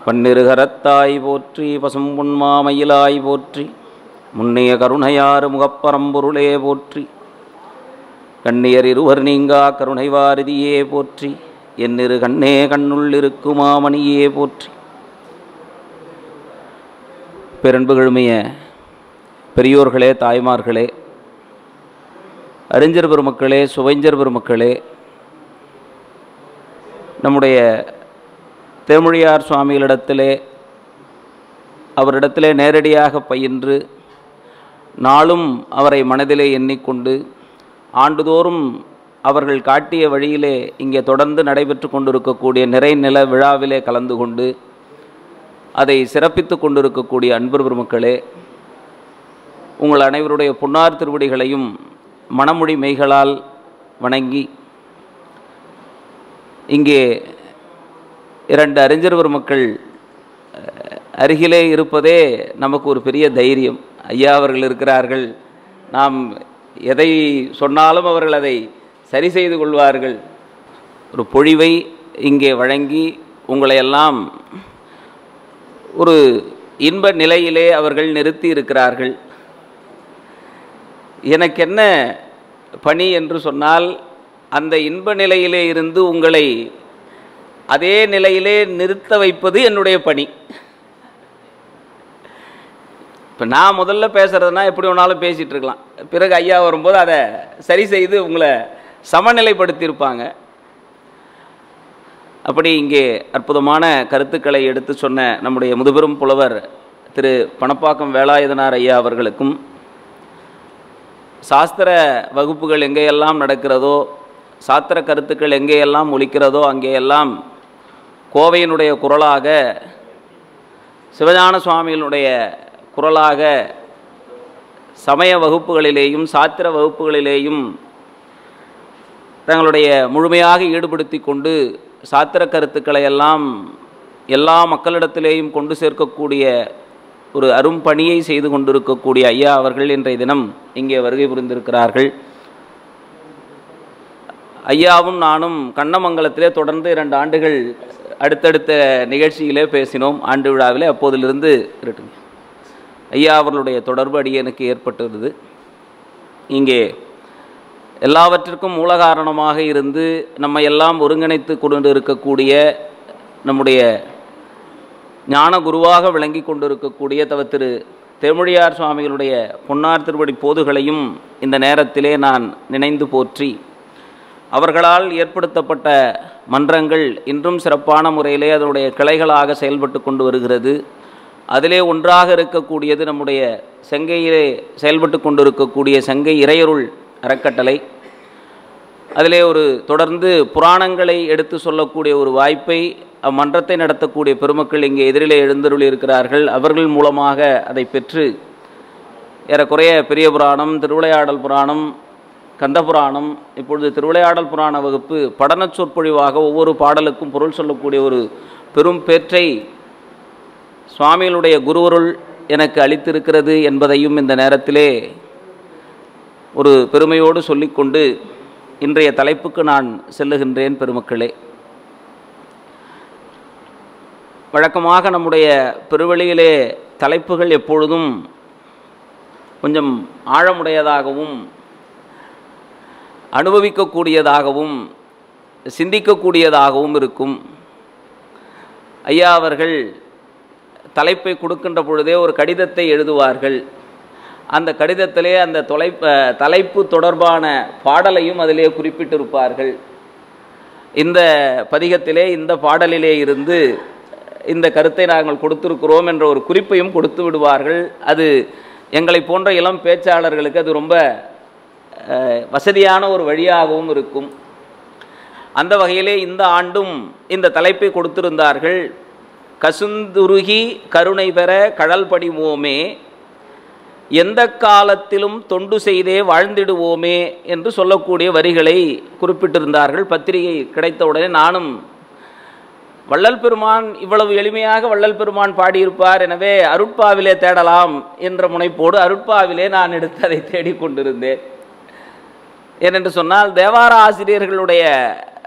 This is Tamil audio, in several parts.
பன்னிருகரத்தாய் போற்றி பசும்பொன்மாமயிலாய் போற்றி முன்னிய கருணையாறு முகப்பரம்பொருளே போற்றி கண்ணியர் இருவர் நீங்கா கருணை வாரிதியே போற்றி என்னிரு கண்ணே கண்ணுள் இருக்குமாமணியே போற்றி பெருன்புகழுமைய பெரியோர்களே தாய்மார்களே அறிஞர் பெருமக்களே சுவைஞ்சர் பெருமக்களே நம்முடைய திருமொழியார் சுவாமிகளிடத்திலே அவரிடத்திலே நேரடியாக பயின்று நாளும் அவரை மனதிலே எண்ணிக்கொண்டு ஆண்டுதோறும் அவர்கள் காட்டிய வழியிலே இங்கே தொடர்ந்து நடைபெற்று கொண்டிருக்கக்கூடிய நிறைநில விழாவிலே கலந்து கொண்டு அதை சிறப்பித்து கொண்டிருக்கக்கூடிய அன்பு பெருமக்களே உங்கள் அனைவருடைய புன்னார் திருவடிகளையும் மனமொழி மெய்களால் வணங்கி இங்கே இரண்டு அறிஞர் பெருமக்கள் அஹ், அருகிலே இருப்பதே நமக்கு ஒரு பெரிய தைரியம் ஐயா அவர்கள் இருக்கிறார்கள் நாம் எதை சொன்னாலும் அவர்கள் அதை சரி செய்து கொள்வார்கள் ஒரு பொழிவை இங்கே வழங்கி உங்களை எல்லாம் ஒரு இன்ப நிலையிலே அவர்கள் நிறுத்தி இருக்கிறார்கள் எனக்கு என்ன பணி என்று சொன்னால் அந்த இன்ப நிலையிலே இருந்து உங்களை அதே நிலையிலே நிறுத்த வைப்பது என்னுடைய பணி இப்போ நான் முதல்ல பேசுகிறதுனா எப்படி வேணாலும் பேசிகிட்டு இருக்கலாம் பிறகு ஐயா வரும்போது அதை சரி செய்து உங்களை சமநிலைப்படுத்தியிருப்பாங்க அப்படி இங்கே அற்புதமான கருத்துக்களை எடுத்து சொன்ன நம்முடைய முதுபெரும் புலவர் திரு பணப்பாக்கம் வேலாயுதனார் ஐயா அவர்களுக்கும் சாஸ்திர வகுப்புகள் எங்கேயெல்லாம் நடக்கிறதோ சாஸ்திர கருத்துக்கள் எங்கேயெல்லாம் ஒலிக்கிறதோ அங்கேயெல்லாம் கோவையினுடைய குரலாக சிவஞான சுவாமிகளுடைய குரலாக சமய வகுப்புகளிலேயும் சாத்திர வகுப்புகளிலேயும் தங்களுடைய முழுமையாக ஈடுபடுத்தி கொண்டு சாத்திர கருத்துக்களை எல்லாம் எல்லா மக்களிடத்திலேயும் கொண்டு சேர்க்கக்கூடிய ஒரு அரும்பணியை செய்து கொண்டிருக்கக்கூடிய ஐயா அவர்கள் இன்றைய தினம் இங்கே வருகை புரிந்திருக்கிறார்கள் ஐயாவும் நானும் கண்ணமங்கலத்திலே தொடர்ந்து இரண்டு ஆண்டுகள் அடுத்தடுத்த நிகழ்ச்சியிலே பேசினோம் ஆண்டு விழாவிலே அப்போதிலிருந்து இருக்கட்டுங்க ஐயா அவர்களுடைய தொடர்பு அடியனுக்கு ஏற்பட்டிருந்தது இங்கே எல்லாவற்றிற்கும் மூல காரணமாக இருந்து நம்ம எல்லாம் ஒருங்கிணைத்து கொண்டு இருக்கக்கூடிய நம்முடைய ஞான குருவாக விளங்கி கொண்டிருக்கக்கூடிய தவ திரு திருமொழியார் சுவாமிகளுடைய பொன்னார் திருவடி போதுகளையும் இந்த நேரத்திலே நான் நினைந்து போற்றி அவர்களால் ஏற்படுத்தப்பட்ட மன்றங்கள் இன்றும் சிறப்பான முறையிலே அதனுடைய கிளைகளாக செயல்பட்டு கொண்டு வருகிறது அதிலே ஒன்றாக இருக்கக்கூடியது நம்முடைய செங்கையிலே செயல்பட்டு கொண்டிருக்கக்கூடிய செங்கை இறையருள் அறக்கட்டளை அதிலே ஒரு தொடர்ந்து புராணங்களை எடுத்து சொல்லக்கூடிய ஒரு வாய்ப்பை அம்மன்றத்தை நடத்தக்கூடிய பெருமக்கள் இங்கே எதிரிலே எழுந்தருளி இருக்கிறார்கள் அவர்கள் மூலமாக அதை பெற்று ஏறக்குறைய பெரிய புராணம் திருவிளையாடல் புராணம் கந்தபுராணம் இப்பொழுது திருவிளையாடல் புராண வகுப்பு படனச் சொற்பொழிவாக ஒவ்வொரு பாடலுக்கும் பொருள் சொல்லக்கூடிய ஒரு பெரும் பேற்றை சுவாமிகளுடைய குருவருள் எனக்கு அளித்திருக்கிறது என்பதையும் இந்த நேரத்திலே ஒரு பெருமையோடு சொல்லிக்கொண்டு இன்றைய தலைப்புக்கு நான் செல்லுகின்றேன் பெருமக்களே வழக்கமாக நம்முடைய பெருவெளியிலே தலைப்புகள் எப்பொழுதும் கொஞ்சம் ஆழமுடையதாகவும் அனுபவிக்கக்கூடியதாகவும் சிந்திக்கக்கூடியதாகவும் இருக்கும் ஐயா அவர்கள் தலைப்பை கொடுக்கின்ற பொழுதே ஒரு கடிதத்தை எழுதுவார்கள் அந்த கடிதத்திலே அந்த தொலை தலைப்பு தொடர்பான பாடலையும் அதிலே குறிப்பிட்டிருப்பார்கள் இந்த பதிகத்திலே இந்த பாடலிலே இருந்து இந்த கருத்தை நாங்கள் கொடுத்திருக்கிறோம் என்ற ஒரு குறிப்பையும் கொடுத்து விடுவார்கள் அது எங்களை போன்ற இளம் பேச்சாளர்களுக்கு அது ரொம்ப அஹ், வசதியான ஒரு வழியாகவும் இருக்கும் அந்த வகையிலே இந்த ஆண்டும் இந்த தலைப்பை கொடுத்திருந்தார்கள் கசுந்துருகி கருணை பெற கடல் படிவோமே எந்த காலத்திலும் தொண்டு செய்தே வாழ்ந்திடுவோமே என்று சொல்லக்கூடிய வரிகளை குறிப்பிட்டிருந்தார்கள் பத்திரிகை கிடைத்தவுடனே நானும் வள்ளல் பெருமான் இவ்வளவு எளிமையாக வள்ளல் பெருமான் பாடியிருப்பார் எனவே அருட்பாவிலே தேடலாம் என்ற முனைப்போடு அருட்பாவிலே நான் எடுத்து அதை தேடிக்கொண்டிருந்தேன் ஏனென்று சொன்னால் தேவார ஆசிரியர்களுடைய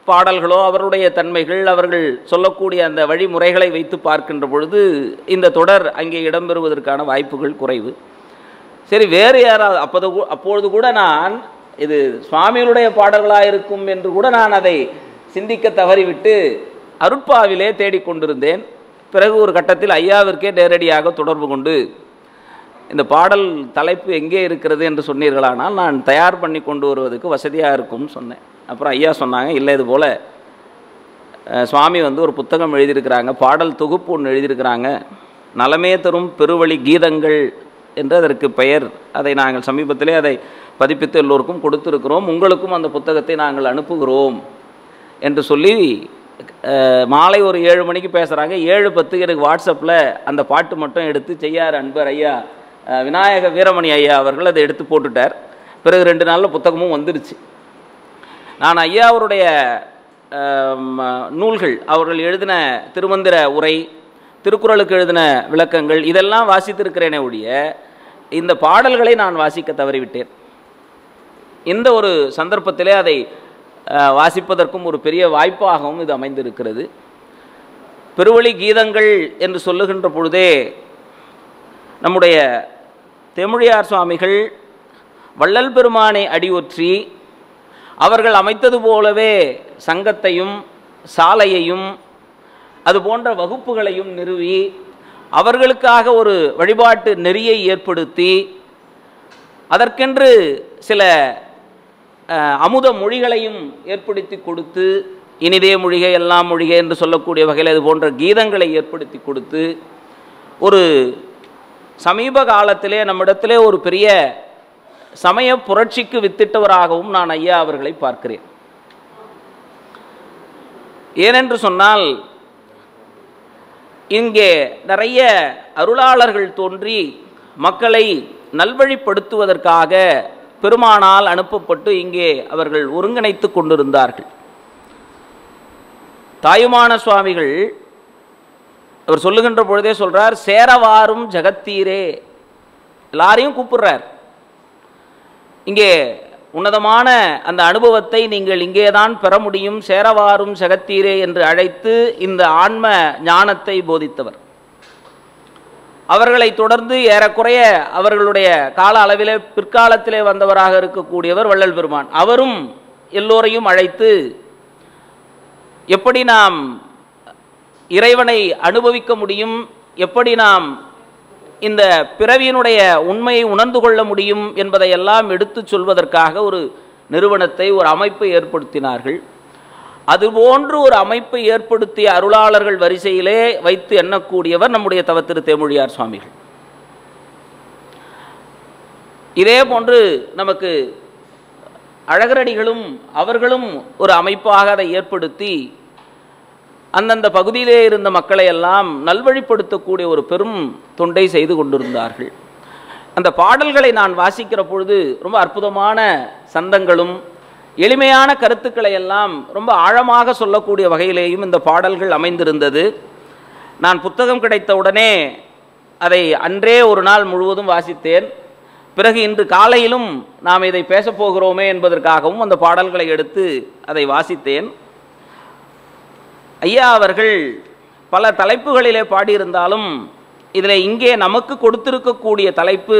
பாடல்களோ அவருடைய தன்மைகள் அவர்கள் சொல்லக்கூடிய அந்த வழிமுறைகளை வைத்து பார்க்கின்ற பொழுது இந்த தொடர் அங்கே இடம்பெறுவதற்கான வாய்ப்புகள் குறைவு சரி வேறு யாராவது அப்போது கூ- அப்பொழுது கூட நான் இது சுவாமிகளுடைய பாடல்களாக இருக்கும் என்று கூட நான் அதை சிந்திக்க தவறிவிட்டு அருட்பாவிலே தேடிக்கொண்டிருந்தேன் பிறகு ஒரு கட்டத்தில் ஐயாவிற்கே நேரடியாக தொடர்பு கொண்டு இந்த பாடல் தலைப்பு எங்கே இருக்கிறது என்று சொன்னீர்களானால் நான் தயார் பண்ணி கொண்டு வருவதற்கு வசதியாக இருக்கும்னு சொன்னேன் அப்புறம் ஐயா சொன்னாங்க இல்லை இது போல் அஹ், சுவாமி வந்து ஒரு புத்தகம் எழுதியிருக்கிறாங்க பாடல் தொகுப்பு ஒன்று எழுதியிருக்கிறாங்க நலமே தரும் பெருவழி கீதங்கள் என்று அதற்கு பெயர் அதை நாங்கள் சமீபத்திலே அதை பதிப்பித்து எல்லோருக்கும் கொடுத்திருக்கிறோம் உங்களுக்கும் அந்த புத்தகத்தை நாங்கள் அனுப்புகிறோம் என்று சொல்லி அஹ், மாலை ஒரு ஏழு மணிக்கு பேசுகிறாங்க ஏழு பத்துக்கு எனக்கு வாட்ஸ்அப்பில் அந்த பாட்டு மட்டும் எடுத்து செய்யார் அன்பர் ஐயா அஹ், விநாயக வீரமணி ஐயா அவர்கள் அதை எடுத்து போட்டுட்டார் பிறகு ரெண்டு நாளில் புத்தகமும் வந்துருச்சு நான் ஐயா அவருடைய ஆம், நூல்கள் அவர்கள் எழுதின திருமந்திர உரை திருக்குறளுக்கு எழுதின விளக்கங்கள் இதெல்லாம் வாசித்திருக்கிறேனே ஒழிய இந்த பாடல்களை நான் வாசிக்க தவறிவிட்டேன் இந்த ஒரு சந்தர்ப்பத்திலே அதை அஹ், வாசிப்பதற்கும் ஒரு பெரிய வாய்ப்பாகவும் இது அமைந்திருக்கிறது பெருவழி கீதங்கள் என்று சொல்லுகின்ற பொழுதே நம்முடைய தெமுழியார் சுவாமிகள் வள்ளல் பெருமானை அடியொற்றி அவர்கள் அமைத்தது போலவே சங்கத்தையும் சாலையையும் அது போன்ற வகுப்புகளையும் நிறுவி அவர்களுக்காக ஒரு வழிபாட்டு நெறியை ஏற்படுத்தி அதற்கென்று சில அஹ், அமுத மொழிகளையும் ஏற்படுத்தி கொடுத்து இனிதே மொழிகை எல்லாம் மொழிகை என்று சொல்லக்கூடிய வகையில் இது போன்ற கீதங்களை ஏற்படுத்தி கொடுத்து ஒரு சமீப காலத்திலே நம்மிடத்திலே ஒரு பெரிய சமய புரட்சிக்கு வித்திட்டவராகவும் நான் ஐயா அவர்களை பார்க்கிறேன் ஏனென்று சொன்னால் இங்கே நிறைய அருளாளர்கள் தோன்றி மக்களை நல்வழிப்படுத்துவதற்காக பெருமானால் அனுப்பப்பட்டு இங்கே அவர்கள் ஒருங்கிணைத்து கொண்டிருந்தார்கள் தாயுமான சுவாமிகள் அவர் சொல்லுகின்ற பொழுதே சொல்றார் சேரவாரும் ஜெகத்தீரே எல்லாரையும் கூப்பிடுறார் இங்கே உன்னதமான அந்த அனுபவத்தை நீங்கள் இங்கேதான் பெற முடியும் சேரவாரும் ஜெகத்தீரே என்று அழைத்து இந்த ஆன்ம ஞானத்தை போதித்தவர் அவர்களை தொடர்ந்து ஏறக்குறைய அவர்களுடைய கால அளவிலே பிற்காலத்திலே வந்தவராக இருக்கக்கூடியவர் வள்ளல் பெருமான் அவரும் எல்லோரையும் அழைத்து எப்படி நாம் இறைவனை அனுபவிக்க முடியும் எப்படி நாம் இந்த பிறவியினுடைய உண்மையை உணர்ந்து கொள்ள முடியும் என்பதையெல்லாம் எடுத்துச் சொல்வதற்காக ஒரு நிறுவனத்தை ஒரு அமைப்பை ஏற்படுத்தினார்கள் அதுபோன்று ஒரு அமைப்பை ஏற்படுத்திய அருளாளர்கள் வரிசையிலே வைத்து எண்ணக்கூடியவர் நம்முடைய தவத்திரு தேமொழியார் சுவாமிகள் இதே போன்று நமக்கு அழகரடிகளும் அவர்களும் ஒரு அமைப்பாக அதை ஏற்படுத்தி அந்தந்த பகுதியிலே இருந்த மக்களை எல்லாம் நல்வழிப்படுத்தக்கூடிய ஒரு பெரும் தொண்டை செய்து கொண்டிருந்தார்கள் அந்த பாடல்களை நான் வாசிக்கிற பொழுது ரொம்ப அற்புதமான சந்தங்களும் எளிமையான கருத்துக்களை எல்லாம் ரொம்ப ஆழமாக சொல்லக்கூடிய வகையிலேயும் இந்த பாடல்கள் அமைந்திருந்தது நான் புத்தகம் கிடைத்த உடனே அதை அன்றே ஒரு நாள் முழுவதும் வாசித்தேன் பிறகு இன்று காலையிலும் நாம் இதை பேசப் போகிறோமே என்பதற்காகவும் அந்த பாடல்களை எடுத்து அதை வாசித்தேன் ஐயா அவர்கள் பல தலைப்புகளிலே பாடியிருந்தாலும் இதில் இங்கே நமக்கு கொடுத்திருக்கக்கூடிய தலைப்பு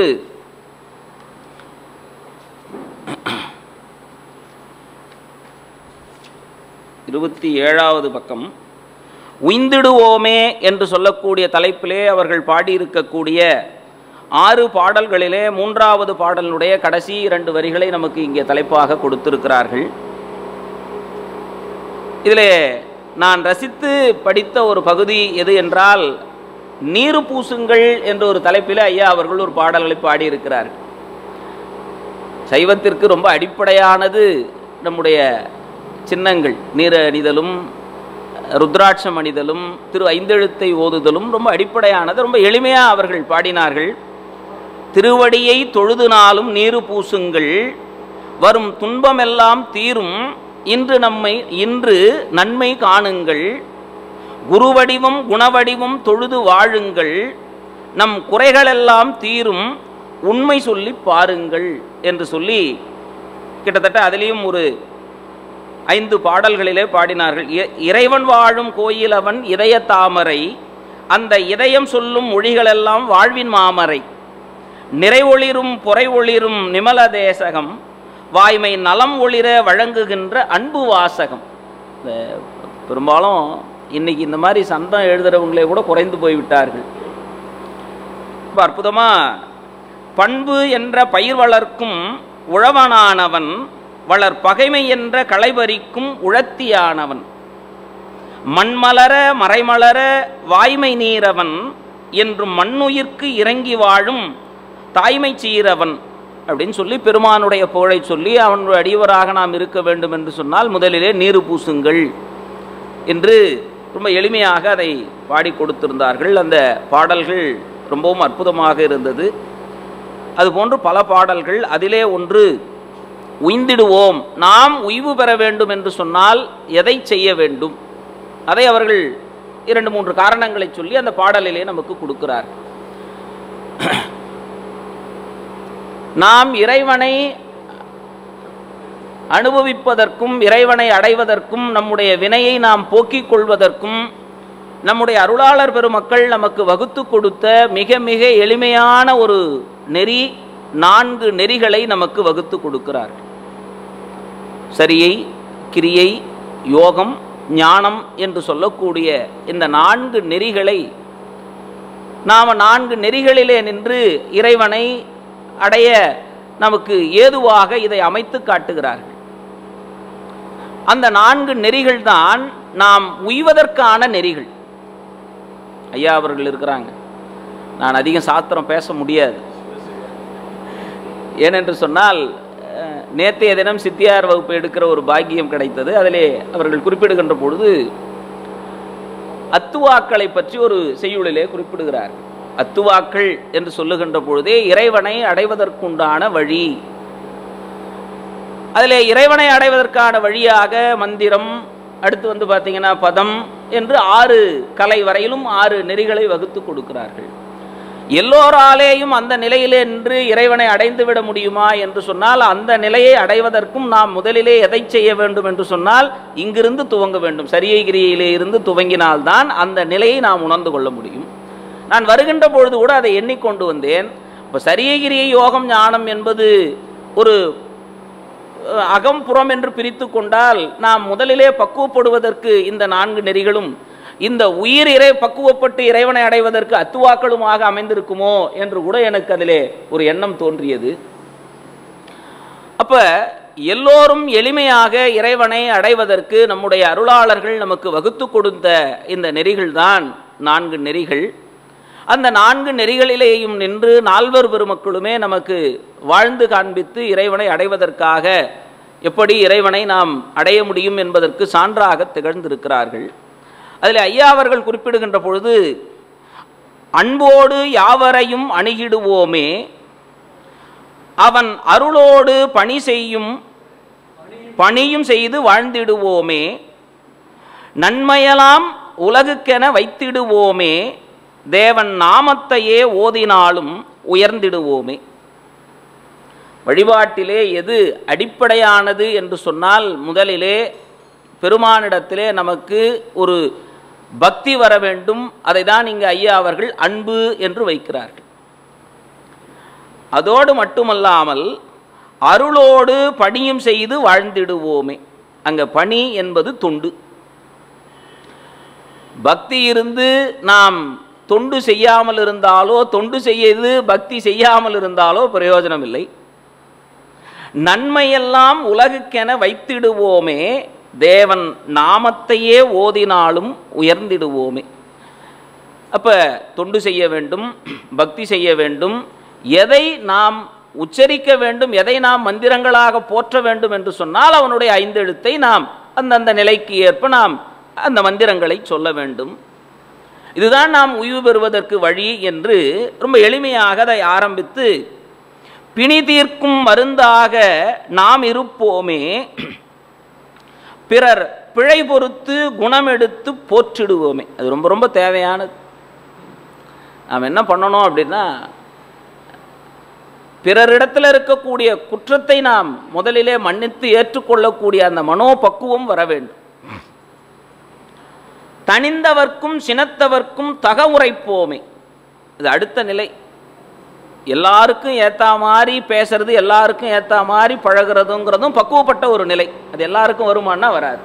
இருபத்தி ஏழாவது பக்கம் உய்ந்திடுவோமே என்று சொல்லக்கூடிய தலைப்பிலே அவர்கள் பாடியிருக்கக்கூடிய ஆறு பாடல்களிலே மூன்றாவது பாடலுடைய கடைசி இரண்டு வரிகளை நமக்கு இங்கே தலைப்பாக கொடுத்திருக்கிறார்கள் இதிலே நான் ரசித்து படித்த ஒரு பகுதி எது என்றால் நீரு பூசுங்கள் என்ற ஒரு தலைப்பில் ஐயா அவர்கள் ஒரு பாடல்களை பாடியிருக்கிறார்கள் சைவத்திற்கு ரொம்ப அடிப்படையானது நம்முடைய சின்னங்கள் நீர அணிதலும் ருத்ராட்சம் அணிதலும் திரு ஐந்தெழுத்தை ஓதுதலும் ரொம்ப அடிப்படையானது ரொம்ப எளிமையாக அவர்கள் பாடினார்கள் திருவடியை தொழுது நாளும் நீரு பூசுங்கள் வரும் துன்பமெல்லாம் தீரும் இன்று நம்மை இன்று நன்மை காணுங்கள் குருவடிவம் குணவடிவம் தொழுது வாழுங்கள் நம் குறைகளெல்லாம் தீரும் உண்மை சொல்லி பாருங்கள் என்று சொல்லி கிட்டத்தட்ட அதிலேயும் ஒரு ஐந்து பாடல்களிலே பாடினார்கள் இ- இறைவன் வாழும் கோயில் அவன் இதய தாமரை அந்த இதயம் சொல்லும் மொழிகளெல்லாம் வாழ்வின் மாமரை நிறைவொளிரும் பொறை ஒளிரும் நிமல தேசகம் வாய்மை நலம் ஒளிர வழங்குகின்ற அன்பு வாசகம் இந்த பெரும்பாலும் இன்னைக்கு இந்த மாதிரி சந்தம் எழுதுறவங்களே கூட குறைந்து போய்விட்டார்கள் ரொம்ப அற்புதமா பண்பு என்ற பயிர் வளர்க்கும் உழவனானவன் வளர் பகைமை என்ற களைபறிக்கும் உழத்தியானவன் மண்மலர மறைமலர வாய்மை நீரவன் என்றும் மண்ணுயிர்க்கு இறங்கி வாழும் தாய்மை சீரவன் அப்படின்னு சொல்லி பெருமானுடைய புகழை சொல்லி அவனுடைய அடியவராக நாம் இருக்க வேண்டும் என்று சொன்னால் முதலிலே நீரு பூசுங்கள் என்று ரொம்ப எளிமையாக அதை பாடி கொடுத்திருந்தார்கள் அந்த பாடல்கள் ரொம்பவும் அற்புதமாக இருந்தது அதுபோன்று பல பாடல்கள் அதிலே ஒன்று உய்ந்திடுவோம் நாம் உய்வு பெற வேண்டும் என்று சொன்னால் எதை செய்ய வேண்டும் அதை அவர்கள் இரண்டு மூன்று காரணங்களை சொல்லி அந்த பாடலிலே நமக்கு கொடுக்கிறார் நாம் இறைவனை அனுபவிப்பதற்கும் இறைவனை அடைவதற்கும் நம்முடைய வினையை நாம் போக்கிக் கொள்வதற்கும் நம்முடைய அருளாளர் பெருமக்கள் நமக்கு வகுத்து கொடுத்த மிக மிக எளிமையான ஒரு நெறி நான்கு நெறிகளை நமக்கு வகுத்து கொடுக்கிறார் சரியை கிரியை யோகம் ஞானம் என்று சொல்லக்கூடிய இந்த நான்கு நெறிகளை நாம் நான்கு நெறிகளிலே நின்று இறைவனை அடைய நமக்கு ஏதுவாக இதை அமைத்து காட்டுகிறார்கள் அந்த நான்கு நெறிகள் தான் நாம் உய்வதற்கான நெறிகள் ஐயா அவர்கள் இருக்கிறாங்க நான் அதிகம் சாத்திரம் பேச முடியாது ஏனென்று சொன்னால் அஹ், நேற்றைய தினம் சித்தியார் வகுப்பு எடுக்கிற ஒரு பாக்கியம் கிடைத்தது அதிலே அவர்கள் குறிப்பிடுகின்ற பொழுது அத்துவாக்களை பற்றி ஒரு செய்யுளிலே குறிப்பிடுகிறார் அத்துவாக்கள் என்று சொல்லுகின்ற பொழுதே இறைவனை அடைவதற்குண்டான வழி அதிலே இறைவனை அடைவதற்கான வழியாக மந்திரம் அடுத்து வந்து பார்த்தீங்கன்னா பதம் என்று ஆறு கலை வரையிலும் ஆறு நெறிகளை வகுத்து கொடுக்கிறார்கள் எல்லோராலேயும் அந்த நிலையிலே நின்று இறைவனை அடைந்து விட முடியுமா என்று சொன்னால் அந்த நிலையை அடைவதற்கும் நாம் முதலிலே எதை செய்ய வேண்டும் என்று சொன்னால் இங்கிருந்து துவங்க வேண்டும் சரியை கிரியிலே இருந்து துவங்கினால்தான் அந்த நிலையை நாம் உணர்ந்து கொள்ள முடியும் நான் வருகின்ற பொழுது கூட அதை எண்ணிக்கொண்டு வந்தேன் இப்போ சரியகிரியை யோகம் ஞானம் என்பது ஒரு அஹ், அகம் புறம் என்று பிரித்து கொண்டால் நாம் முதலிலே பக்குவப்படுவதற்கு இந்த நான்கு நெறிகளும் இந்த உயிர் இறை பக்குவப்பட்டு இறைவனை அடைவதற்கு அத்துவாக்களுமாக அமைந்திருக்குமோ என்று கூட எனக்கு அதிலே ஒரு எண்ணம் தோன்றியது அப்ப எல்லோரும் எளிமையாக இறைவனை அடைவதற்கு நம்முடைய அருளாளர்கள் நமக்கு வகுத்து கொடுத்த இந்த நெறிகள் தான் நான்கு நெறிகள் அந்த நான்கு நெறிகளிலேயும் நின்று நால்வர் பெருமக்களுமே நமக்கு வாழ்ந்து காண்பித்து இறைவனை அடைவதற்காக எப்படி இறைவனை நாம் அடைய முடியும் என்பதற்கு சான்றாக திகழ்ந்திருக்கிறார்கள் அதில் ஐயா அவர்கள் குறிப்பிடுகின்ற பொழுது அன்போடு யாவரையும் அணுகிடுவோமே அவன் அருளோடு பணி செய்யும் பணியும் செய்து வாழ்ந்திடுவோமே நன்மையெல்லாம் உலகுக்கென வைத்திடுவோமே தேவன் நாமத்தையே ஓதினாலும் உயர்ந்திடுவோமே வழிபாட்டிலே எது அடிப்படையானது என்று சொன்னால் முதலிலே பெருமானிடத்திலே நமக்கு ஒரு பக்தி வர வேண்டும் அதை தான் இங்கு ஐயா அவர்கள் அன்பு என்று வைக்கிறார்கள் அதோடு மட்டுமல்லாமல் அருளோடு பணியும் செய்து வாழ்ந்திடுவோமே அங்க பணி என்பது தொண்டு பக்தி இருந்து நாம் தொண்டு செய்யாமல் இருந்தாலோ தொண்டு செய்து பக்தி செய்யாமல் இருந்தாலோ பிரயோஜனம் இல்லை நன்மையெல்லாம் உலகுக்கென வைத்திடுவோமே தேவன் நாமத்தையே ஓதினாலும் உயர்ந்திடுவோமே அப்ப தொண்டு செய்ய வேண்டும் பக்தி செய்ய வேண்டும் எதை நாம் உச்சரிக்க வேண்டும் எதை நாம் மந்திரங்களாக போற்ற வேண்டும் என்று சொன்னால் அவனுடைய ஐந்தெழுத்தை நாம் அந்தந்த நிலைக்கு ஏற்ப நாம் அந்த மந்திரங்களை சொல்ல வேண்டும் இதுதான் நாம் உய்வு பெறுவதற்கு வழி என்று ரொம்ப எளிமையாக அதை ஆரம்பித்து பிணி தீர்க்கும் மருந்தாக நாம் இருப்போமே பிறர் பிழை பொறுத்து குணம் எடுத்து போற்றிடுவோமே அது ரொம்ப ரொம்ப தேவையானது நாம் என்ன பண்ணணும் அப்படின்னா பிறரிடத்தில் இருக்கக்கூடிய குற்றத்தை நாம் முதலிலே மன்னித்து ஏற்றுக்கொள்ளக்கூடிய அந்த மனோபக்குவம் வர வேண்டும் தனிந்தவர்க்கும் சினத்தவர்க்கும் தக உரைப்போமே இது அடுத்த நிலை எல்லாருக்கும் ஏற்ற மாதிரி பேசுறது எல்லாருக்கும் ஏற்ற மாதிரி பழகிறதுங்கிறதும் பக்குவப்பட்ட ஒரு நிலை அது எல்லாருக்கும் வருமானா வராது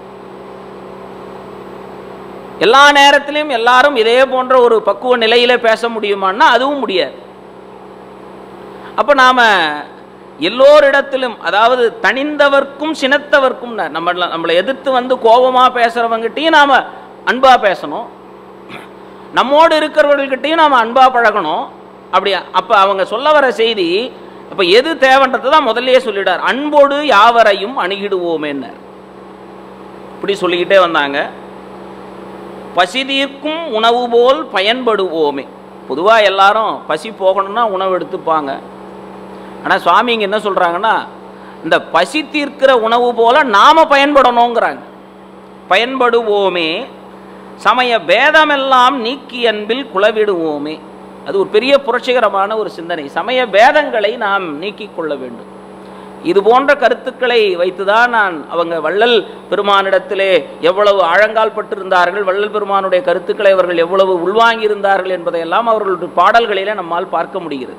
எல்லா நேரத்திலையும் எல்லாரும் இதே போன்ற ஒரு பக்குவ நிலையில பேச முடியுமான்னா அதுவும் முடியாது அப்ப நாம எல்லோரிடத்திலும் அதாவது தனிந்தவர்க்கும் சினத்தவர்க்கும் நம்ம நம்மளை எதிர்த்து வந்து கோபமா பேசுறவங்ககிட்டயும் நாம அன்பா பேசணும் நம்மோடு இருக்கிறவர்கள்கிட்டயும் நாம அன்பா பழகணும் அப்படி அப்ப அவங்க சொல்ல வர செய்தி அப்ப எது தேவைன்றது தான் முதல்லயே சொல்லிட்டார் அன்போடு யாவரையும் அணுகிடுவோமேன்னார் இப்படி சொல்லிக்கிட்டே வந்தாங்க பசி தீர்க்கும் உணவு போல் பயன்படுவோமே பொதுவாக எல்லாரும் பசி போகணும்னா உணவு எடுத்துப்பாங்க ஆனால் சுவாமி இங்கே என்ன சொல்கிறாங்கன்னா இந்த பசி தீர்க்கிற உணவு போல நாம பயன்படணுங்கிறாங்க பயன்படுவோமே சமய பேதமெல்லாம் நீக்கி அன்பில் குளவிடுவோமே அது ஒரு பெரிய புரட்சிகரமான ஒரு சிந்தனை சமய பேதங்களை நாம் நீக்கிக் கொள்ள வேண்டும் இது போன்ற கருத்துக்களை வைத்துதான் நான் அவங்க வள்ளல் பெருமானிடத்திலே எவ்வளவு ஆழங்கால் பட்டிருந்தார்கள் வள்ளல் பெருமானுடைய கருத்துக்களை அவர்கள் எவ்வளவு உள்வாங்கி இருந்தார்கள் என்பதையெல்லாம் அவர்களுடைய பாடல்களிலே நம்மால் பார்க்க முடிகிறது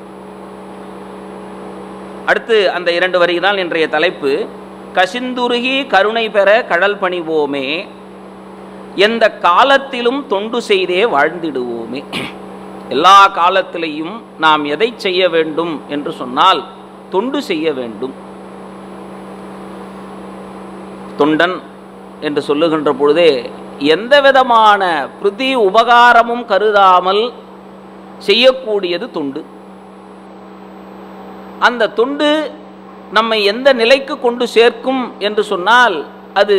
அடுத்து அந்த இரண்டு வரி தான் இன்றைய தலைப்பு கசிந்துருகி கருணை பெற கடல் பணிவோமே எந்த காலத்திலும் தொண்டு செய்தே வாழ்ந்திடுவோமே எல்லா காலத்திலையும் நாம் எதை செய்ய வேண்டும் என்று சொன்னால் தொண்டு செய்ய வேண்டும் தொண்டன் என்று சொல்லுகின்ற பொழுதே எந்த விதமான பிரதி உபகாரமும் கருதாமல் செய்யக்கூடியது தொண்டு அந்த தொண்டு நம்மை எந்த நிலைக்கு கொண்டு சேர்க்கும் என்று சொன்னால் அது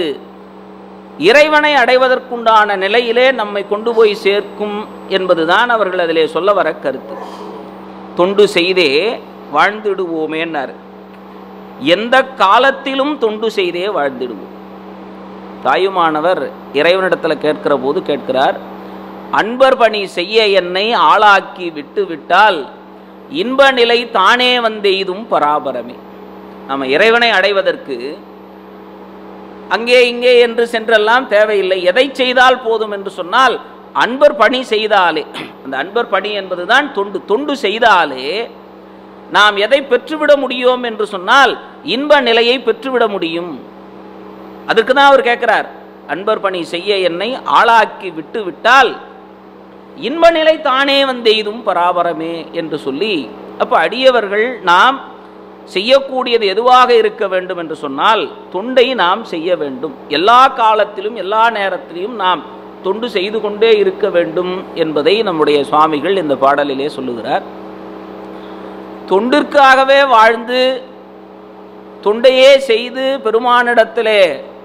இறைவனை அடைவதற்குண்டான நிலையிலே நம்மை கொண்டு போய் சேர்க்கும் என்பதுதான் அவர்கள் அதிலே சொல்ல வர கருத்து தொண்டு செய்தே வாழ்ந்திடுவோமேன்னார் எந்த காலத்திலும் தொண்டு செய்தே வாழ்ந்திடுவோம் தாயுமானவர் இறைவனிடத்தில் கேட்கிற போது கேட்கிறார் அன்பர் பணி செய்ய என்னை ஆளாக்கி விட்டு விட்டால் இன்ப நிலை தானே வந்தெய்தும் பராபரமே நம்ம இறைவனை அடைவதற்கு அங்கே இங்கே என்று சென்றெல்லாம் தேவையில்லை எதை செய்தால் போதும் என்று சொன்னால் அன்பர் பணி செய்தாலே அந்த அன்பர் பணி என்பதுதான் தொண்டு தொண்டு செய்தாலே நாம் எதை பெற்றுவிட முடியும் என்று சொன்னால் இன்ப நிலையை பெற்றுவிட முடியும் அதுக்கு தான் அவர் கேட்கிறார் அன்பர் பணி செய்ய என்னை ஆளாக்கி விட்டு விட்டால் இன்ப நிலை தானே வந்தெய்தும் பராபரமே என்று சொல்லி அப்ப அடியவர்கள் நாம் செய்யக்கூடியது எதுவாக இருக்க வேண்டும் என்று சொன்னால் தொண்டை நாம் செய்ய வேண்டும் எல்லா காலத்திலும் எல்லா நேரத்திலும் நாம் தொண்டு செய்து கொண்டே இருக்க வேண்டும் என்பதை நம்முடைய சுவாமிகள் இந்த பாடலிலே சொல்லுகிறார் தொண்டிற்காகவே வாழ்ந்து தொண்டையே செய்து பெருமானிடத்திலே